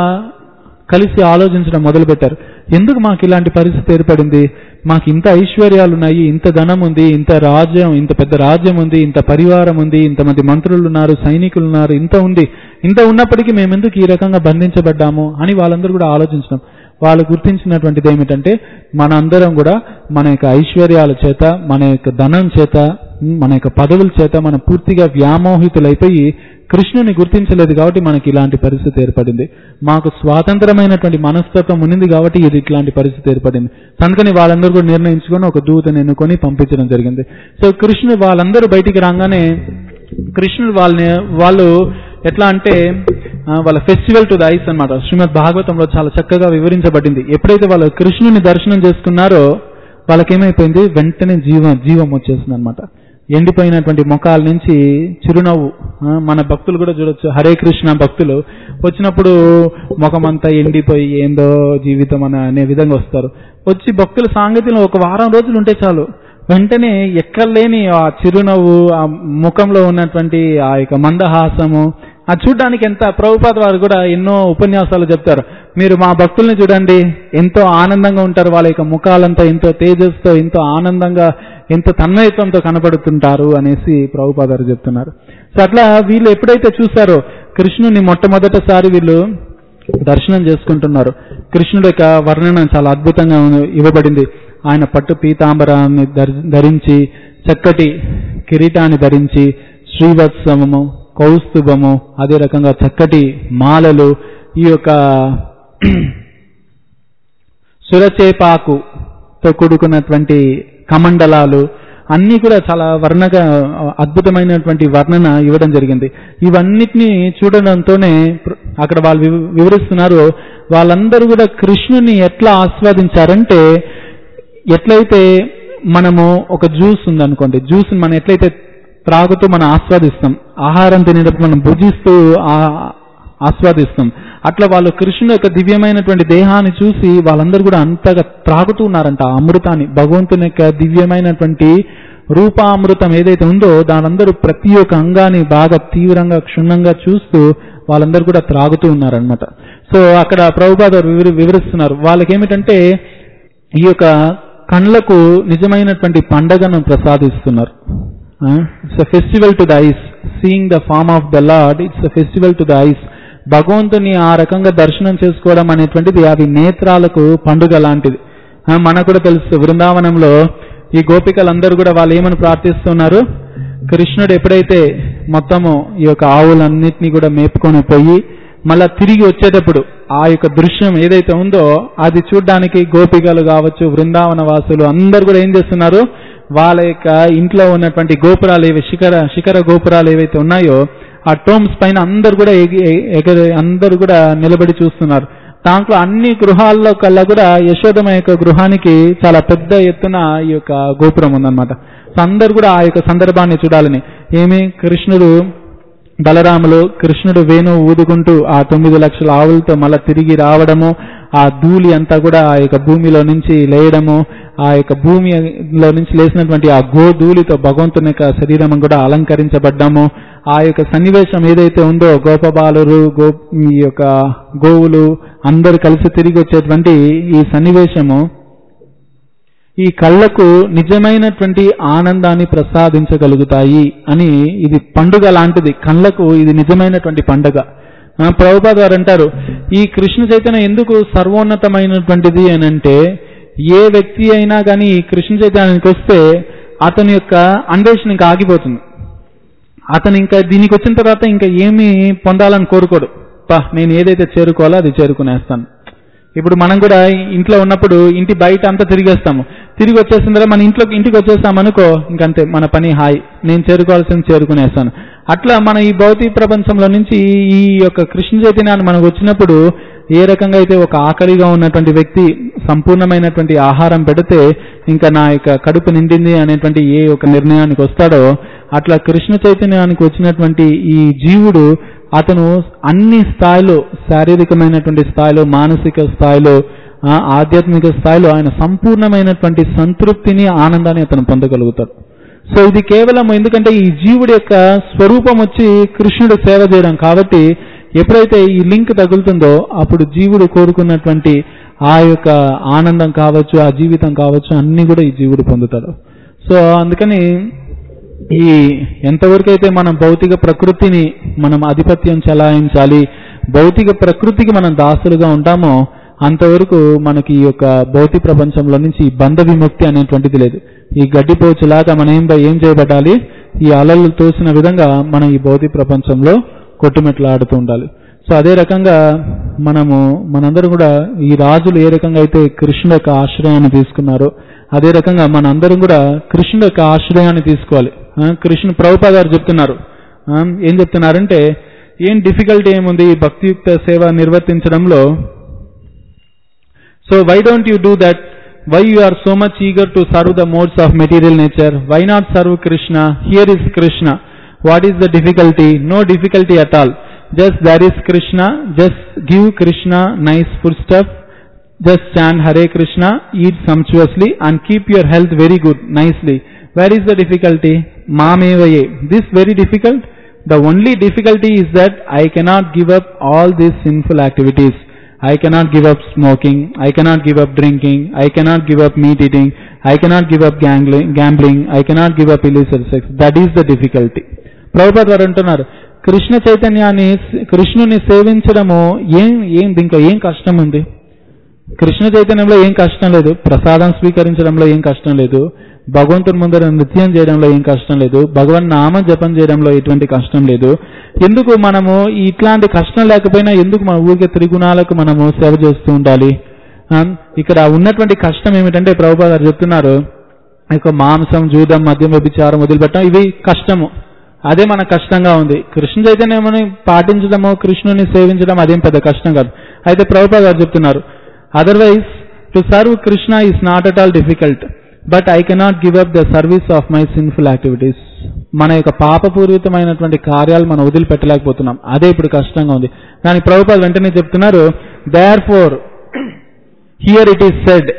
కలిసి ఆలోచించడం మొదలుపెట్టారు ఎందుకు మాకు ఇలాంటి పరిస్థితి ఏర్పడింది మాకు ఇంత ఐశ్వర్యాలు ఉన్నాయి ఇంత ధనం ఉంది ఇంత రాజ్యం ఇంత పెద్ద రాజ్యం ఉంది ఇంత పరివారం ఉంది ఇంతమంది మంత్రులు ఉన్నారు సైనికులు ఉన్నారు ఇంత ఉంది ఇంత ఉన్నప్పటికీ మేము ఎందుకు ఈ రకంగా బంధించబడ్డాము అని వాళ్ళందరూ కూడా ఆలోచించడం వాళ్ళు గుర్తించినటువంటిది ఏమిటంటే మనందరం కూడా మన యొక్క ఐశ్వర్యాల చేత మన యొక్క ధనం చేత ఉమ్, మన యొక్క పదవుల చేత మనం పూర్తిగా వ్యామోహితులైపోయి కృష్ణుని గుర్తించలేదు కాబట్టి మనకి ఇలాంటి పరిస్థితి ఏర్పడింది మాకు స్వాతంత్రమైనటువంటి మనస్తత్వం ఉన్నింది కాబట్టి ఇది ఇట్లాంటి పరిస్థితి ఏర్పడింది అందుకని వాళ్ళందరూ కూడా నిర్ణయించుకొని ఒక దూతని ఎన్నుకొని పంపించడం జరిగింది సో కృష్ణుడు వాళ్ళందరూ బయటికి రాగానే కృష్ణుడు వాళ్ళని వాళ్ళు ఎట్లా అంటే ఆ, వాళ్ళ ఫెస్టివల్ టు ద ఐస్ అన్నమాట శ్రీమద్ భాగవతంలో చాలా చక్కగా వివరించబడింది ఎప్పుడైతే వాళ్ళు కృష్ణుని దర్శనం చేసుకున్నారో వాళ్ళకేమైపోయింది వెంటనే జీవం జీవం వచ్చేసింది అనమాట ఎండిపోయినటువంటి ముఖాల నుంచి చిరునవ్వు ఆ, మన భక్తులు కూడా చూడొచ్చు హరే కృష్ణ భక్తులు వచ్చినప్పుడు ముఖమంతా ఎండిపోయి ఏందో జీవితం అని అనే విధంగా వస్తారు వచ్చి భక్తుల సాంగత్యంలో ఒక వారం రోజులు ఉంటే చాలు వెంటనే ఎక్కలేని ఆ చిరునవ్వు ఆ ముఖంలో ఉన్నటువంటి ఆ యొక్క మందహాసము ఆ చూడడానికి ఎంత ప్రభుపాద వారు కూడా ఎన్నో ఉపన్యాసాలు చెప్తారు మీరు మా భక్తుల్ని చూడండి ఎంతో ఆనందంగా ఉంటారు వాళ్ళ యొక్క ముఖాలంతా ఎంతో తేజస్తో ఎంతో ఆనందంగా ఎంతో తన్మయత్వంతో కనపడుతుంటారు అనేసి ప్రభుపాదారు చెప్తున్నారు సో అట్లా వీళ్ళు ఎప్పుడైతే చూసారో కృష్ణుని మొట్టమొదటిసారి వీళ్ళు దర్శనం చేసుకుంటున్నారు కృష్ణుడి యొక్క వర్ణన చాలా అద్భుతంగా ఉంది- ఇవ్వబడింది ఆయన పట్టు పీతాంబరాన్ని ధరి- ధరించి చక్కటి కిరీటాన్ని ధరించి శ్రీవత్సవము కౌస్తుభము అదే రకంగా చక్కటి మాలలు ఈ యొక్క సురచేపాకుతో కూడుకున్నటువంటి కమండలాలు అన్నీ కూడా చాలా వర్ణగా అద్భుతమైనటువంటి వర్ణన ఇవ్వడం జరిగింది ఇవన్నిటిని చూడడంతోనే ప్ర- అక్కడ వాళ్ళు వివ- వివరిస్తున్నారు వాళ్ళందరూ కూడా కృష్ణుని ఎట్లా ఆస్వాదించారంటే ఎట్లయితే మనము ఒక జ్యూస్ ఉందనుకోండి జ్యూస్ మనం ఎట్లయితే త్రాగుతూ మనం ఆస్వాదిస్తాం ఆహారం తినేటప్పుడు మనం భుజిస్తూ ఆ- ఆస్వాదిస్తాం అట్లా వాళ్ళు కృష్ణుని యొక్క దివ్యమైనటువంటి దేహాన్ని చూసి వాళ్ళందరూ కూడా అంతగా త్రాగుతూ ఉన్నారంట ఆ అమృతాన్ని భగవంతుని యొక్క దివ్యమైనటువంటి రూపామృతం ఏదైతే ఉందో దానందరూ ప్రతి ఒక్క అంగాన్ని బాగా తీవ్రంగా క్షుణ్ణంగా చూస్తూ వాళ్ళందరూ కూడా త్రాగుతూ ఉన్నారనమాట సో అక్కడ ప్రభుపాద వివరి వివరిస్తున్నారు వాళ్ళకి ఏమిటంటే ఈ యొక్క కళ్ళకు నిజమైనటువంటి పండగను ప్రసాదిస్తున్నారు it's a festival to the eyes seeing the form of the lord it's a festival to the eyes భగవంతుని ఆ రకంగా దర్శనం చేసుకోవడం అనేటువంటిది అవి నేత్రాలకు పండుగ లాంటిది ఆ, మనకు కూడా తెలుసు బృందావనంలో ఈ గోపికలందరూ కూడా వాళ్ళు ఏమని ప్రార్థిస్తున్నారు కృష్ణుడు ఎప్పుడైతే మొత్తము ఈ యొక్క ఆవులన్నిటినీ కూడా మేపుకొని పోయి మళ్ళా తిరిగి వచ్చేటప్పుడు ఆ యొక్క దృశ్యం ఏదైతే ఉందో అది చూడడానికి గోపికలు కావచ్చు బృందావన వాసులు అందరు కూడా ఏం చేస్తున్నారు వాళ్ళ యొక్క ఇంట్లో ఉన్నటువంటి గోపురాలు ఏవి శిఖర శిఖర గోపురాలు ఏవైతే ఉన్నాయో ఆ టోమ్స్ పైన అందరు కూడా ఎగి- ఎ- ఎగరి అందరు కూడా నిలబడి చూస్తున్నారు దాంట్లో అన్ని గృహాల్లో కల్లా కూడా యశోదమ యొక్క గృహానికి చాలా పెద్ద ఎత్తున ఈ యొక్క గోపురం ఉందన్నమాట సో అందరు కూడా ఆ యొక్క సందర్భాన్ని చూడాలని ఏమి కృష్ణుడు బలరాములు కృష్ణుడు వేణు ఊదుకుంటూ ఆ తొమ్మిది లక్షల ఆవులతో మళ్ళా తిరిగి రావడము ఆ ధూళి అంతా కూడా ఆ యొక్క భూమిలో నుంచి లేయడము ఆ యొక్క భూమిలో నుంచి లేచినటువంటి ఆ గో ధూళితో భగవంతుని యొక్క శరీరం కూడా అలంకరించబడ్డాము ఆ యొక్క సన్నివేశం ఏదైతే ఉందో గోపబాలురు గో ఈ యొక్క గోవులు అందరు కలిసి తిరిగి వచ్చేటువంటి ఈ సన్నివేశము ఈ కళ్ళకు నిజమైనటువంటి ఆనందాన్ని ప్రసాదించగలుగుతాయి అని ఇది పండుగ లాంటిది కళ్ళకు ఇది నిజమైనటువంటి పండుగ ఆ, ప్రభుపాద గారు అంటారు ఈ కృష్ణ చైతన్యం ఎందుకు సర్వోన్నతమైనటువంటిది అని అంటే ఏ వ్యక్తి అయినా కానీ ఈ కృష్ణ చైతన్యానికి వస్తే అతని యొక్క అన్వేషణ ఇంకా ఆగిపోతుంది అతను ఇంకా దీనికి వచ్చిన తర్వాత ఇంకా ఏమి పొందాలని కోరుకోడు పా నేను ఏదైతే చేరుకోవాలో అది చేరుకునేస్తాను ఇప్పుడు మనం కూడా ఇంట్లో ఉన్నప్పుడు ఇంటి బయట అంతా తిరిగేస్తాము తిరిగి వచ్చేసిన తర్వాత మన ఇంట్లో ఇంటికి వచ్చేస్తాం అనుకో ఇంకంతే మన పని హాయ్ నేను చేరుకోవాల్సింది చేరుకునేస్తాను అట్లా మన ఈ భౌతిక ప్రపంచంలో నుంచి ఈ యొక్క కృష్ణ చైతన్యాన్ని మనకు వచ్చినప్పుడు ఏ రకంగా అయితే ఒక ఆకలిగా ఉన్నటువంటి వ్యక్తి సంపూర్ణమైనటువంటి ఆహారం పెడితే ఇంకా నా యొక్క కడుపు నిండింది అనేటువంటి ఏ ఒక నిర్ణయానికి వస్తాడో అట్లా కృష్ణ చైతన్యానికి వచ్చినటువంటి ఈ జీవుడు అతను అన్ని స్థాయిలో శారీరకమైనటువంటి స్థాయిలో మానసిక స్థాయిలో ఆ, ఆధ్యాత్మిక స్థాయిలో ఆయన సంపూర్ణమైనటువంటి సంతృప్తిని ఆనందాన్ని అతను పొందగలుగుతాడు సో ఇది కేవలం ఎందుకంటే ఈ జీవుడి యొక్క స్వరూపం వచ్చి కృష్ణుడు సేవ చేయడం కాబట్టి ఎప్పుడైతే ఈ లింక్ తగులుతుందో అప్పుడు జీవుడు కోరుకున్నటువంటి ఆ యొక్క ఆనందం కావచ్చు ఆ జీవితం కావచ్చు అన్ని కూడా ఈ జీవుడు పొందుతాడు సో అందుకని ఈ ఎంతవరకు అయితే మనం భౌతిక ప్రకృతిని మనం ఆధిపత్యం చెలాయించాలి భౌతిక ప్రకృతికి మనం దాసులుగా ఉంటామో అంతవరకు మనకి ఈ యొక్క భౌతిక ప్రపంచంలో నుంచి ఈ బంధ విముక్తి అనేటువంటిది లేదు ఈ గడ్డిపోచులాగా మనం ఏం ఏం చేయబడాలి ఈ అలలు తోసిన విధంగా మనం ఈ భౌతిక ప్రపంచంలో కొట్టుమెట్లాడుతూ ఉండాలి సో అదే రకంగా మనము మనందరం కూడా ఈ రాజులు ఏ రకంగా అయితే కృష్ణుడు యొక్క ఆశ్రయాన్ని తీసుకున్నారో అదే రకంగా మనందరం కూడా కృష్ణుడు యొక్క ఆశ్రయాన్ని తీసుకోవాలి ఆ, కృష్ణు ప్రభుపా గారు చెప్తున్నారు ఆ, ఏం చెప్తున్నారంటే ఏం డిఫికల్టీ ఏముంది ఈ భక్తియుక్త సేవ నిర్వర్తించడంలో so why don't you do that why you are so much eager to serve the modes of material nature why not serve Krishna here is Krishna what is the difficulty no difficulty at all just there is Krishna just give Krishna nice food stuff just chant Hare Krishna, eat sumptuously and keep your health very good, nicely. Where is the difficulty? Mamevaye. This very difficult? The only difficulty is that I cannot give up all these sinful activities. I cannot give up smoking, I cannot give up drinking, I cannot give up meat eating, I cannot give up gambling, gambling I cannot give up illicit sex. That is the difficulty. Prabhupada వారు అంటున్నారు కృష్ణ చైతన్యాన్ని కృష్ణుని సేవించడము ఏం ఏం దీంట్లో ఏం కష్టం ఉంది కృష్ణ చైతన్యంలో ఏం కష్టం లేదు ప్రసాదం స్వీకరించడంలో ఏం కష్టం లేదు భగవంతుని ముందర నృత్యం చేయడంలో ఏం కష్టం లేదు భగవన్ నామ జపం చేయడంలో ఎటువంటి కష్టం లేదు ఎందుకు మనము ఇట్లాంటి కష్టం లేకపోయినా ఎందుకు మన ఊరికే త్రిగుణాలకు మనము సేవ చేస్తూ ఉండాలి ఆ, ఇక్కడ ఉన్నటువంటి కష్టం ఏమిటంటే ప్రభుపాద గారు చెప్తున్నారు ఇక మాంసం జూదం మద్యం వ్యభిచారం వదిలిపెట్టడం ఇవి కష్టము అదే మన కష్టంగా ఉంది కృష్ణ చైతన్యమని పాటించడము కృష్ణుని సేవించడం అదేం పెద్ద కష్టం కాదు అయితే ప్రభుపాద గారు చెప్తున్నారు otherwise to serve Krishna is not at all difficult but I cannot give up the service of my sinful activities మన యొక్క పాపపూరితమైనటువంటి కార్యాలు మనం వదిలిపెట్టలేకపోతున్నాం అదే ఇప్పుడు కష్టంగా ఉంది కానీ ప్రభుపాద వెంటనే చెప్తున్నారు therefore here it is said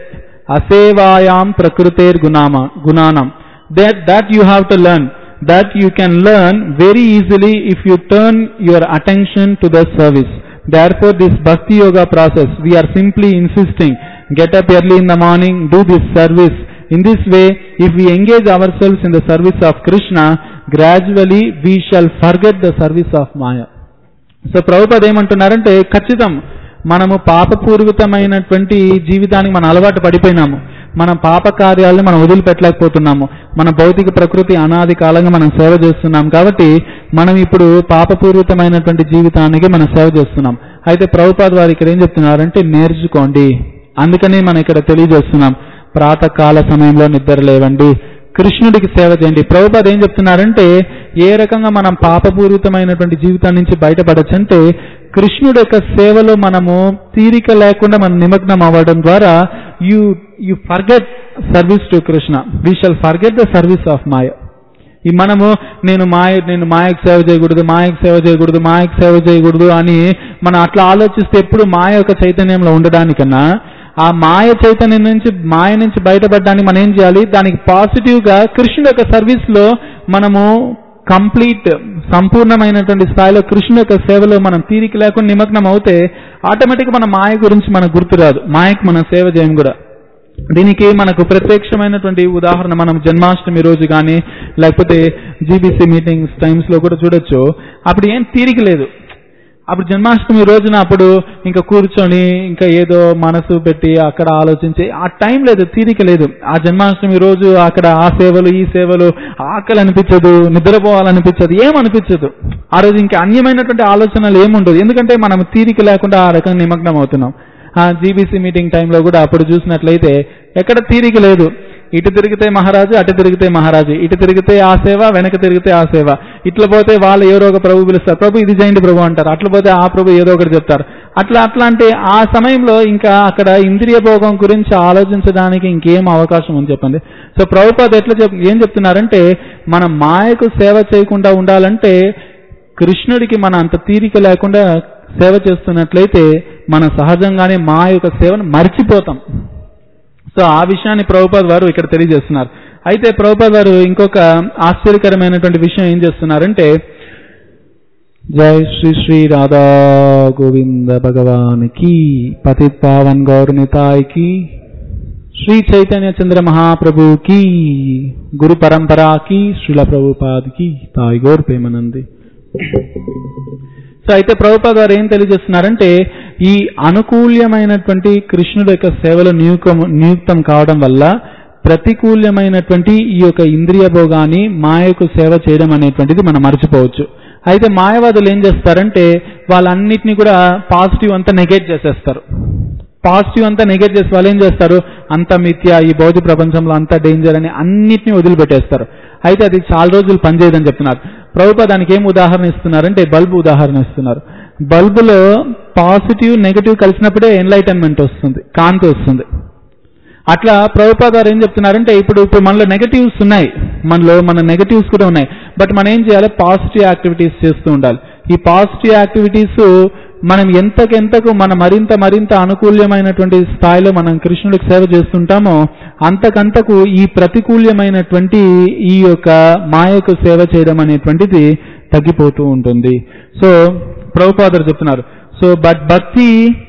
అసేవాయాం ప్రకృతేర్ గుణామ గుణానం that that you have to learn that you can learn very easily if you turn your attention to the service therefore this bhakti yoga process we are simply insisting get up early in the morning do this service in this way if we engage ourselves in the service of krishna gradually we shall forget the service of maya so Prabhupada ఏమంటున్నారంటే ఖచ్చితం మనము పాపపూర్వితమైనటువంటి జీవితానికి మనం అలవాటు పడిపోయినాము మన పాప కార్యాలను మనం వదిలిపెట్టలేకపోతున్నాము మన భౌతిక ప్రకృతి అనాది కాలంగా మనం సేవ చేస్తున్నాం కాబట్టి మనం ఇప్పుడు పాపపూరితమైనటువంటి జీవితానికి మనం సేవ చేస్తున్నాం అయితే ప్రభుపాద వారు ఇక్కడ ఏం చెప్తున్నారంటే నేర్చుకోండి అందుకని మనం ఇక్కడ తెలియజేస్తున్నాం ప్రాతకాల సమయంలో నిద్ర లేవండి కృష్ణుడికి సేవ చేయండి ప్రభుపాద ఏం చెప్తున్నారంటే ఏ రకంగా మనం పాపపూరితమైనటువంటి జీవితం నుంచి బయటపడచ్చంటే కృష్ణుడి యొక్క సేవలో మనము తీరిక లేకుండా మనం నిమగ్నం అవ్వడం ద్వారా you you forget service to Krishna we shall forget the service of maya ఈ మనము నేను మాయ నేను మాయకు సేవ చేయకూడదు మాయకు సేవ చేయకూడదు మాయకు సేవ చేయకూడదు అని మనం అట్లా ఆలోచిస్తే ఎప్పుడు మాయ యొక్క చైతన్యంలో ఉండడానికన్నా ఆ మాయ చైతన్యం నుంచి మాయ నుంచి బయటపడడానికి మనం ఏం చేయాలి దానికి పాజిటివ్ గా కృష్ణుడు యొక్క సర్వీస్ లో మనము కంప్లీట్ సంపూర్ణమైనటువంటి స్థాయిలో కృష్ణుడు యొక్క సేవలో మనం తీరిక లేకుండా నిమగ్నం అవుతే ఆటోమేటిక్ మన మాయ గురించి మనకు గుర్తురాదు మాయకు మనం సేవ చేయం కూడా దీనికి మనకు ప్రత్యక్షమైనటువంటి ఉదాహరణ మనం జన్మాష్టమి రోజు కానీ లేకపోతే జీబీసీ మీటింగ్స్ టైమ్స్ లో కూడా చూడొచ్చు అప్పుడు ఏం తీరిక లేదు అప్పుడు జన్మాష్టమి రోజున అప్పుడు ఇంకా కూర్చొని ఇంకా ఏదో మనసు పెట్టి అక్కడ ఆలోచించి ఆ టైం లేదు తీరిక లేదు ఆ జన్మాష్టమి రోజు అక్కడ ఆ సేవలు ఈ సేవలు ఆకలి అనిపించదు నిద్రపోవాలనిపించదు ఏమనిపించదు ఆ రోజు ఇంకా అన్యమైనటువంటి ఆలోచనలు ఏముండదు ఎందుకంటే మనం తీరిక లేకుండా ఆ రకంగా నిమగ్నం అవుతున్నాం ఆ జీబీసీ మీటింగ్ టైంలో కూడా అప్పుడు చూసినట్లయితే ఎక్కడ తీరిక లేదు ఇటు తిరిగితే మహారాజు అటు తిరిగితే మహారాజు ఇటు తిరిగితే ఆ సేవ వెనక తిరిగితే ఆ సేవ ఇట్లా పోతే వాళ్ళు ఎవరో ఒక ప్రభు పిలుస్తారు ప్రభు ఇది చేయండి ప్రభు అంటారు అట్లా పోతే ఆ ప్రభు ఏదో ఒకటి చెప్తారు అట్లా అట్లా అంటే ఆ సమయంలో ఇంకా అక్కడ ఇంద్రియ భోగం గురించి ఆలోచించడానికి ఇంకేం అవకాశం ఉంది చెప్పండి సో ప్రభుపాద ఎట్లా చెప్ ఏం చెప్తున్నారంటే మనం మాయకు సేవ చేయకుండా ఉండాలంటే కృష్ణుడికి మన అంత తీరిక లేకుండా సేవ చేస్తున్నట్లయితే మన సహజంగానే మా యొక్క సేవను మర్చిపోతాం సో ఆ విషయాన్ని ప్రభుపాద్ వారు ఇక్కడ తెలియజేస్తున్నారు అయితే ప్రభుపాద్ వారు ఇంకొక ఆశ్చర్యకరమైనటువంటి విషయం ఏం చేస్తున్నారంటే జై శ్రీ శ్రీ రాధా గోవింద భగవాన్ కి పతిత్ పావన్ గౌర్ నితాయ్ కి శ్రీ చైతన్య చంద్ర మహాప్రభు కి గురు పరంపరా కి శ్రీల ప్రభుపాద్ కి తాయ్ గౌర్ ప్రేమనంది సో అయితే ప్రభుపాద గారు ఏం తెలియజేస్తున్నారంటే ఈ అనుకూల్యమైనటువంటి కృష్ణుడు యొక్క సేవలో నియుక్తం నియుక్తం కావడం వల్ల ప్రతికూల్యమైనటువంటి ఈ యొక్క ఇంద్రియ భోగాన్ని మాయకు సేవ చేయడం అనేటువంటిది మనం మర్చిపోవచ్చు అయితే మాయవాదులు ఏం చేస్తారంటే వాళ్ళన్నిటిని కూడా పాజిటివ్ అంతా నెగెట్ చేసేస్తారు పాజిటివ్ అంతా నెగెట్ చేసి వాళ్ళు ఏం చేస్తారు అంత మిథ్య ఈ భౌతిక ప్రపంచంలో అంత డేంజర్ అని అన్నిటిని వదిలిపెట్టేస్తారు అయితే అది చాలా రోజులు పనిచేయదని చెప్తున్నారు ప్రభుపా దానికి ఏం ఉదాహరణ ఇస్తున్నారంటే బల్బు ఉదాహరణ ఇస్తున్నారు బల్బులో పాజిటివ్ నెగటివ్ కలిసినప్పుడే ఎన్లైటన్మెంట్ వస్తుంది కాంతి వస్తుంది అట్లా ప్రభుపాద గారు ఏం చెప్తున్నారంటే ఇప్పుడు ఇప్పుడు మనలో నెగటివ్స్ ఉన్నాయి మనలో మన నెగటివ్స్ కూడా ఉన్నాయి బట్ మనం ఏం చేయాలి పాజిటివ్ యాక్టివిటీస్ చేస్తూ ఉండాలి ఈ పాజిటివ్ యాక్టివిటీస్ మనం ఎంతకెంతకు మన మరింత మరింత అనుకూల్యమైనటువంటి స్థాయిలో మనం కృష్ణుడికి సేవ చేస్తుంటామో అంతకంతకు ఈ ప్రతికూల్యమైనటువంటి ఈ యొక్క మాయకు సేవ చేయడం అనేటువంటిది తగ్గిపోతూ ఉంటుంది సో ప్రభుపాదరు చెప్తున్నారు so but bhakti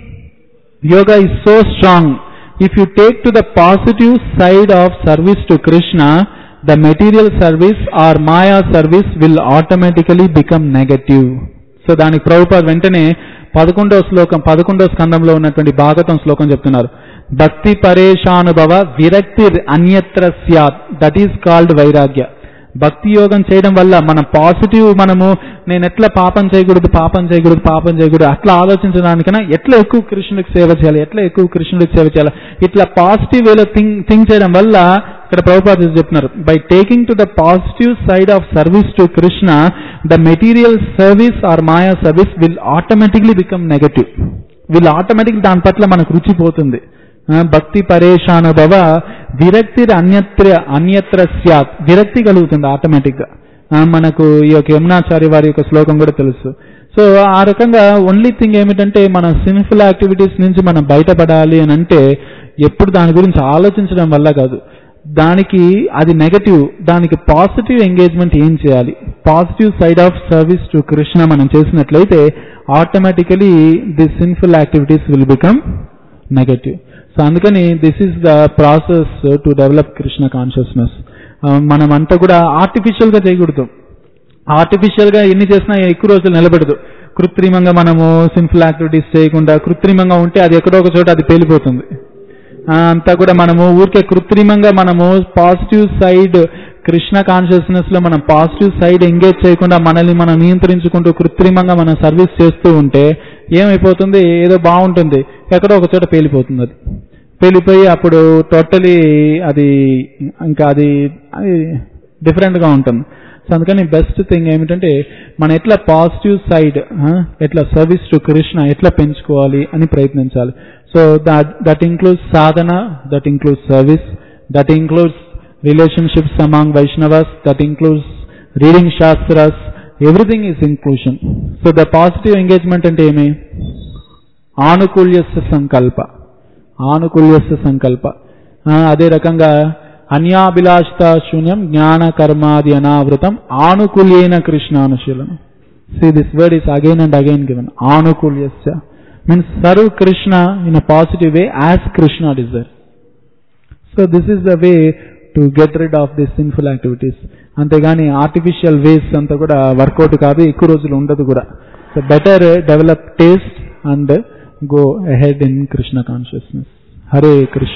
yoga is so strong. If you take to the positive side of service to Krishna, the material service or Maya service will automatically become negative. So దానికి ప్రభుపాద వెంటనే పదకొండవ శ్లోకం పదకొండవ స్కందంలో ఉన్నటువంటి భాగవతం శ్లోకం చెప్తున్నారు భక్తి పరేషానుభవ విరక్తి అన్యత్ర స్యాత్ that is called vairagya bhakti యోగం చేయడం వల్ల మనం పాజిటివ్ మనము నేను ఎట్లా పాపం చేయకూడదు పాపం చేయకూడదు పాపం చేయకూడదు అట్లా ఆలోచించడానికన్నా ఎట్లా ఎక్కువ కృష్ణుడికి సేవ చేయాలి ఎట్లా ఎక్కువ కృష్ణుడికి సేవ చేయాలి ఇట్లా పాజిటివ్ వేలో థింక్ థింక్ చేయడం వల్ల ఇక్కడ ప్రభుపాద చెప్తున్నారు by taking to the positive side of service to Krishna the material service or maya service will automatically become negative వీళ్ళు ఆటోమేటిక్ దాని పట్ల మనకు రుచి పోతుంది ఆ, భక్తి పరేషానుభవ విరక్తి అన్యత్ర అన్యత్ర స్యాత్ విరక్తి కలుగుతుంది ఆటోమేటిక్ గా ఆ, మనకు ఈ యొక్క యమునాచార్య వారి యొక్క శ్లోకం కూడా తెలుసు సో ఆ రకంగా ఓన్లీ థింగ్ ఏమిటంటే మన సిన్ఫుల్ యాక్టివిటీస్ నుంచి మనం బయటపడాలి అని అంటే ఎప్పుడు దాని గురించి ఆలోచించడం వల్ల కాదు దానికి అది నెగటివ్ దానికి పాజిటివ్ ఎంగేజ్మెంట్ ఏం చేయాలి positive side of service to Krishna మనం చేసినట్లయితే automatically the sinful activities will become negative so అందుకని this is the process to develop Krishna consciousness మనం అంతా కూడా ఆర్టిఫిషియల్ గా చేయకూడదు ఆర్టిఫిషియల్ గా ఎన్ని చేసినా ఎక్కువ రోజులు నిలబడదు కృత్రిమంగా మనము సిన్ఫుల్ యాక్టివిటీస్ చేయకుండా కృత్రిమంగా ఉంటే అది ఎక్కడో ఒక చోట అది పేలిపోతుంది ఆ, అంతా కూడా మనము ఊరికే కృత్రిమంగా మనము పాజిటివ్ సైడ్ కృష్ణ కాన్షియస్నెస్ లో మనం పాజిటివ్ సైడ్ ఎంగేజ్ చేయకుండా మనల్ని మనం నియంత్రించుకుంటూ కృత్రిమంగా మనం సర్వీస్ చేస్తూ ఉంటే ఏమైపోతుంది ఏదో బాగుంటుంది ఎక్కడో ఒక చోట పేలిపోతుంది అది పేలిపోయి అప్పుడు టోటలీ అది ఇంకా అది అది డిఫరెంట్ గా ఉంటుంది సో అందుకని బెస్ట్ థింగ్ ఏమిటంటే మనం ఎట్లా పాజిటివ్ సైడ్ ఎట్లా సర్వీస్ టు కృష్ణ ఎట్లా పెంచుకోవాలి అని ప్రయత్నించాలి so that that includes sadhana that includes service that includes relationships among Vaishnavas that includes reading shastras everything is inclusion so the positive engagement అంటే ఏమి ఆనుకూల్యస్య సంకల్ప ఆనుకూల్యస్య సంకల్ప ఆ, అదే రకంగా అన్యాభిలాషిత శూన్యం జ్ఞాన కర్మాది అనావృతం ఆనుకూల్యైన కృష్ణానుశీలనం see this word is again and again given ఆనుకూల్యస్య means serve Krishna in a positive way as Krishna desire so this is the way to get rid of this sinful activities అంతేగాని ఆర్టిఫిషియల్ వేస్ అంతా కూడా వర్కౌట్ కాదు ఎక్కువ రోజులు ఉండదు కూడా so better develop taste and go ahead in Krishna consciousness Hare Krishna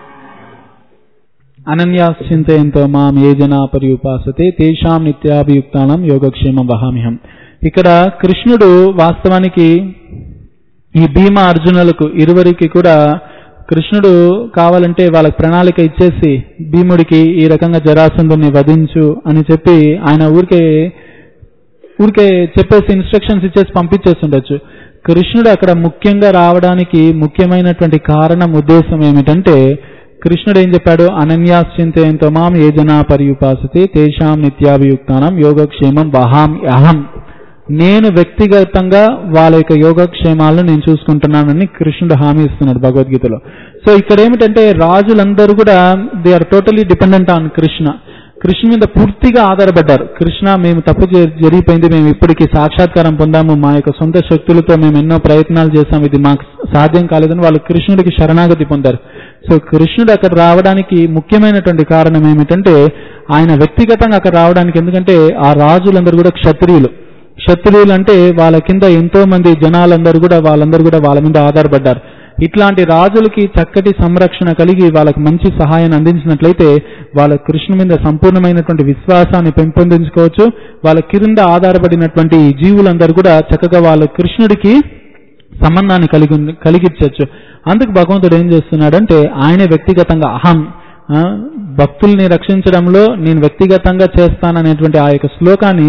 అనన్యాశ్చింతయంతో మాం ఏ జనా పర్యుపాసతే తేషాం నిత్యాభియుక్తానం యోగక్షేమం వహామ్యహం ఇక్కడ కృష్ణుడు వాస్తవానికి ఈ భీమ అర్జునులకు ఇరువురికి కూడా కృష్ణుడు కావాలంటే వాళ్ళకి ప్రణాళిక ఇచ్చేసి భీముడికి ఈ రకంగా జరాసంధుని వధించు అని చెప్పి ఆయన ఊరికే ఊరికే చెప్పేసి ఇన్స్ట్రక్షన్స్ ఇచ్చేసి పంపించేస్తుండొచ్చు కృష్ణుడు అక్కడ ముఖ్యంగా రావడానికి ముఖ్యమైనటువంటి కారణం ఉద్దేశం ఏమిటంటే కృష్ణుడు ఏం చెప్పాడు అనన్యాశ్చింతయంతో మాం ఏ జనా పర్యుపాసతే తేషాం నిత్యాభియుక్తానం యోగక్షేమం వహాం అహం నేను వ్యక్తిగతంగా వాళ్ళ యొక్క యోగక్షేమాలను నేను చూసుకుంటున్నానని కృష్ణుడు హామీ ఇస్తున్నాడు భగవద్గీతలో సో ఇక్కడ ఏమిటంటే రాజులందరూ కూడా they are totally dependent on Krishna Krishna మీద పూర్తిగా ఆధారపడ్డారు కృష్ణ మేము తప్పు జ- జరిగిపోయింది మేము ఇప్పటికి సాక్షాత్కారం పొందాము మా యొక్క సొంత శక్తులతో మేము ఎన్నో ప్రయత్నాలు చేశాం ఇది మాకు సాధ్యం కాలేదని వాళ్ళు కృష్ణుడికి శరణాగతి పొందారు సో కృష్ణుడు అక్కడ రావడానికి ముఖ్యమైనటువంటి కారణం ఏమిటంటే ఆయన వ్యక్తిగతంగా అక్కడ రావడానికి ఎందుకంటే ఆ రాజులందరూ కూడా క్షత్రియులు క్షత్రియులు అంటే వాళ్ళ కింద ఎంతో మంది జనాలందరూ కూడా వాళ్ళందరూ కూడా వాళ్ళ మీద ఆధారపడ్డారు ఇట్లాంటి రాజులకి చక్కటి సంరక్షణ కలిగి వాళ్ళకి మంచి సహాయాన్ని అందించినట్లయితే వాళ్ళ కృష్ణ మీద సంపూర్ణమైనటువంటి విశ్వాసాన్ని పెంపొందించుకోవచ్చు వాళ్ళ కింద ఆధారపడినటువంటి ఈ జీవులందరూ కూడా చక్కగా వాళ్ళ కృష్ణుడికి సంబంధాన్ని కలిగి ఉంది- కలిగించవచ్చు అందుకు భగవంతుడు ఏం చేస్తున్నాడంటే ఆయనే వ్యక్తిగతంగా అహం ఆ, భక్తుల్ని రక్షించడంలో నేను వ్యక్తిగతంగా చేస్తాననేటువంటి ఆ యొక్క శ్లోకాన్ని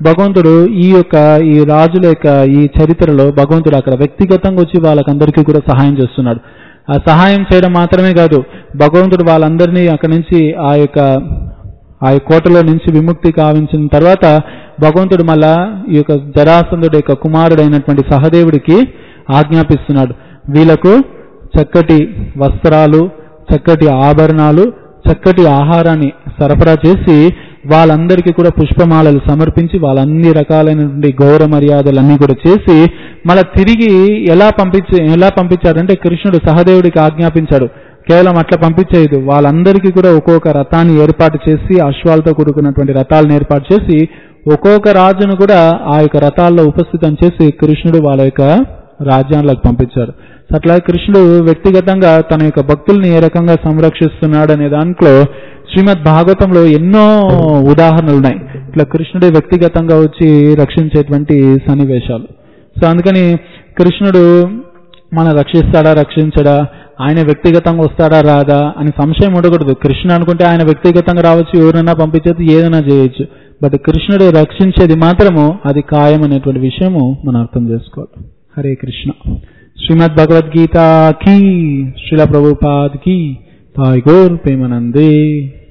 భగవంతుడు ఈ యొక్క ఈ రాజుల యొక్క ఈ చరిత్రలో భగవంతుడు అక్కడ వ్యక్తిగతంగా వచ్చి వాళ్ళకందరికీ కూడా సహాయం చేస్తున్నాడు ఆ సహాయం చేయడం మాత్రమే కాదు భగవంతుడు వాళ్ళందరినీ అక్కడి నుంచి ఆ యొక్క ఆ కోటలో నుంచి విముక్తి కావించిన తర్వాత భగవంతుడు మళ్ళా ఈ యొక్క జరాసంధుడి యొక్క కుమారుడైనటువంటి సహదేవుడికి ఆజ్ఞాపిస్తున్నాడు వీళ్ళకు చక్కటి వస్త్రాలు చక్కటి ఆభరణాలు చక్కటి ఆహారాన్ని సరఫరా చేసి వాళ్ళందరికీ కూడా పుష్పమాలలు సమర్పించి వాళ్ళన్ని రకాలైనటువంటి గౌరవ మర్యాదలన్నీ కూడా చేసి మళ్ళా తిరిగి ఎలా పంపించి ఎలా పంపించారంటే కృష్ణుడు సహదేవుడికి ఆజ్ఞాపించాడు కేవలం అట్లా పంపించేది వాళ్ళందరికీ కూడా ఒక్కొక్క రథాన్ని ఏర్పాటు చేసి అశ్వాలతో కూడుకున్నటువంటి రథాలను ఏర్పాటు చేసి ఒక్కొక్క రాజును కూడా ఆ యొక్క రథాల్లో ఉపస్థితం చేసి కృష్ణుడు వాళ్ళ యొక్క రాజ్యాలకు పంపించాడు సో అట్లా కృష్ణుడు వ్యక్తిగతంగా తన యొక్క భక్తుల్ని ఏ రకంగా సంరక్షిస్తున్నాడు అనే దాంట్లో శ్రీమద్ భాగవతంలో ఎన్నో ఉదాహరణలు ఉన్నాయి ఇట్లా కృష్ణుడే వ్యక్తిగతంగా వచ్చి రక్షించేటువంటి సన్నివేశాలు సో అందుకని కృష్ణుడు మన రక్షిస్తాడా రక్షించడా ఆయన వ్యక్తిగతంగా వస్తాడా రాదా అని సంశయం ఉండకూడదు కృష్ణ అనుకుంటే ఆయన వ్యక్తిగతంగా రావచ్చు ఎవరైనా పంపించేది ఏదైనా చేయొచ్చు బట్ కృష్ణుడు రక్షించేది మాత్రము అది ఖాయం అనేటువంటి విషయము మనం అర్థం చేసుకోవాలి హరే కృష్ణ శ్రీమద్ భగవద్గీత కీ శ్రీల ప్రభుపాద్ కీ తాయ్ గోర్ ప్రేమనందే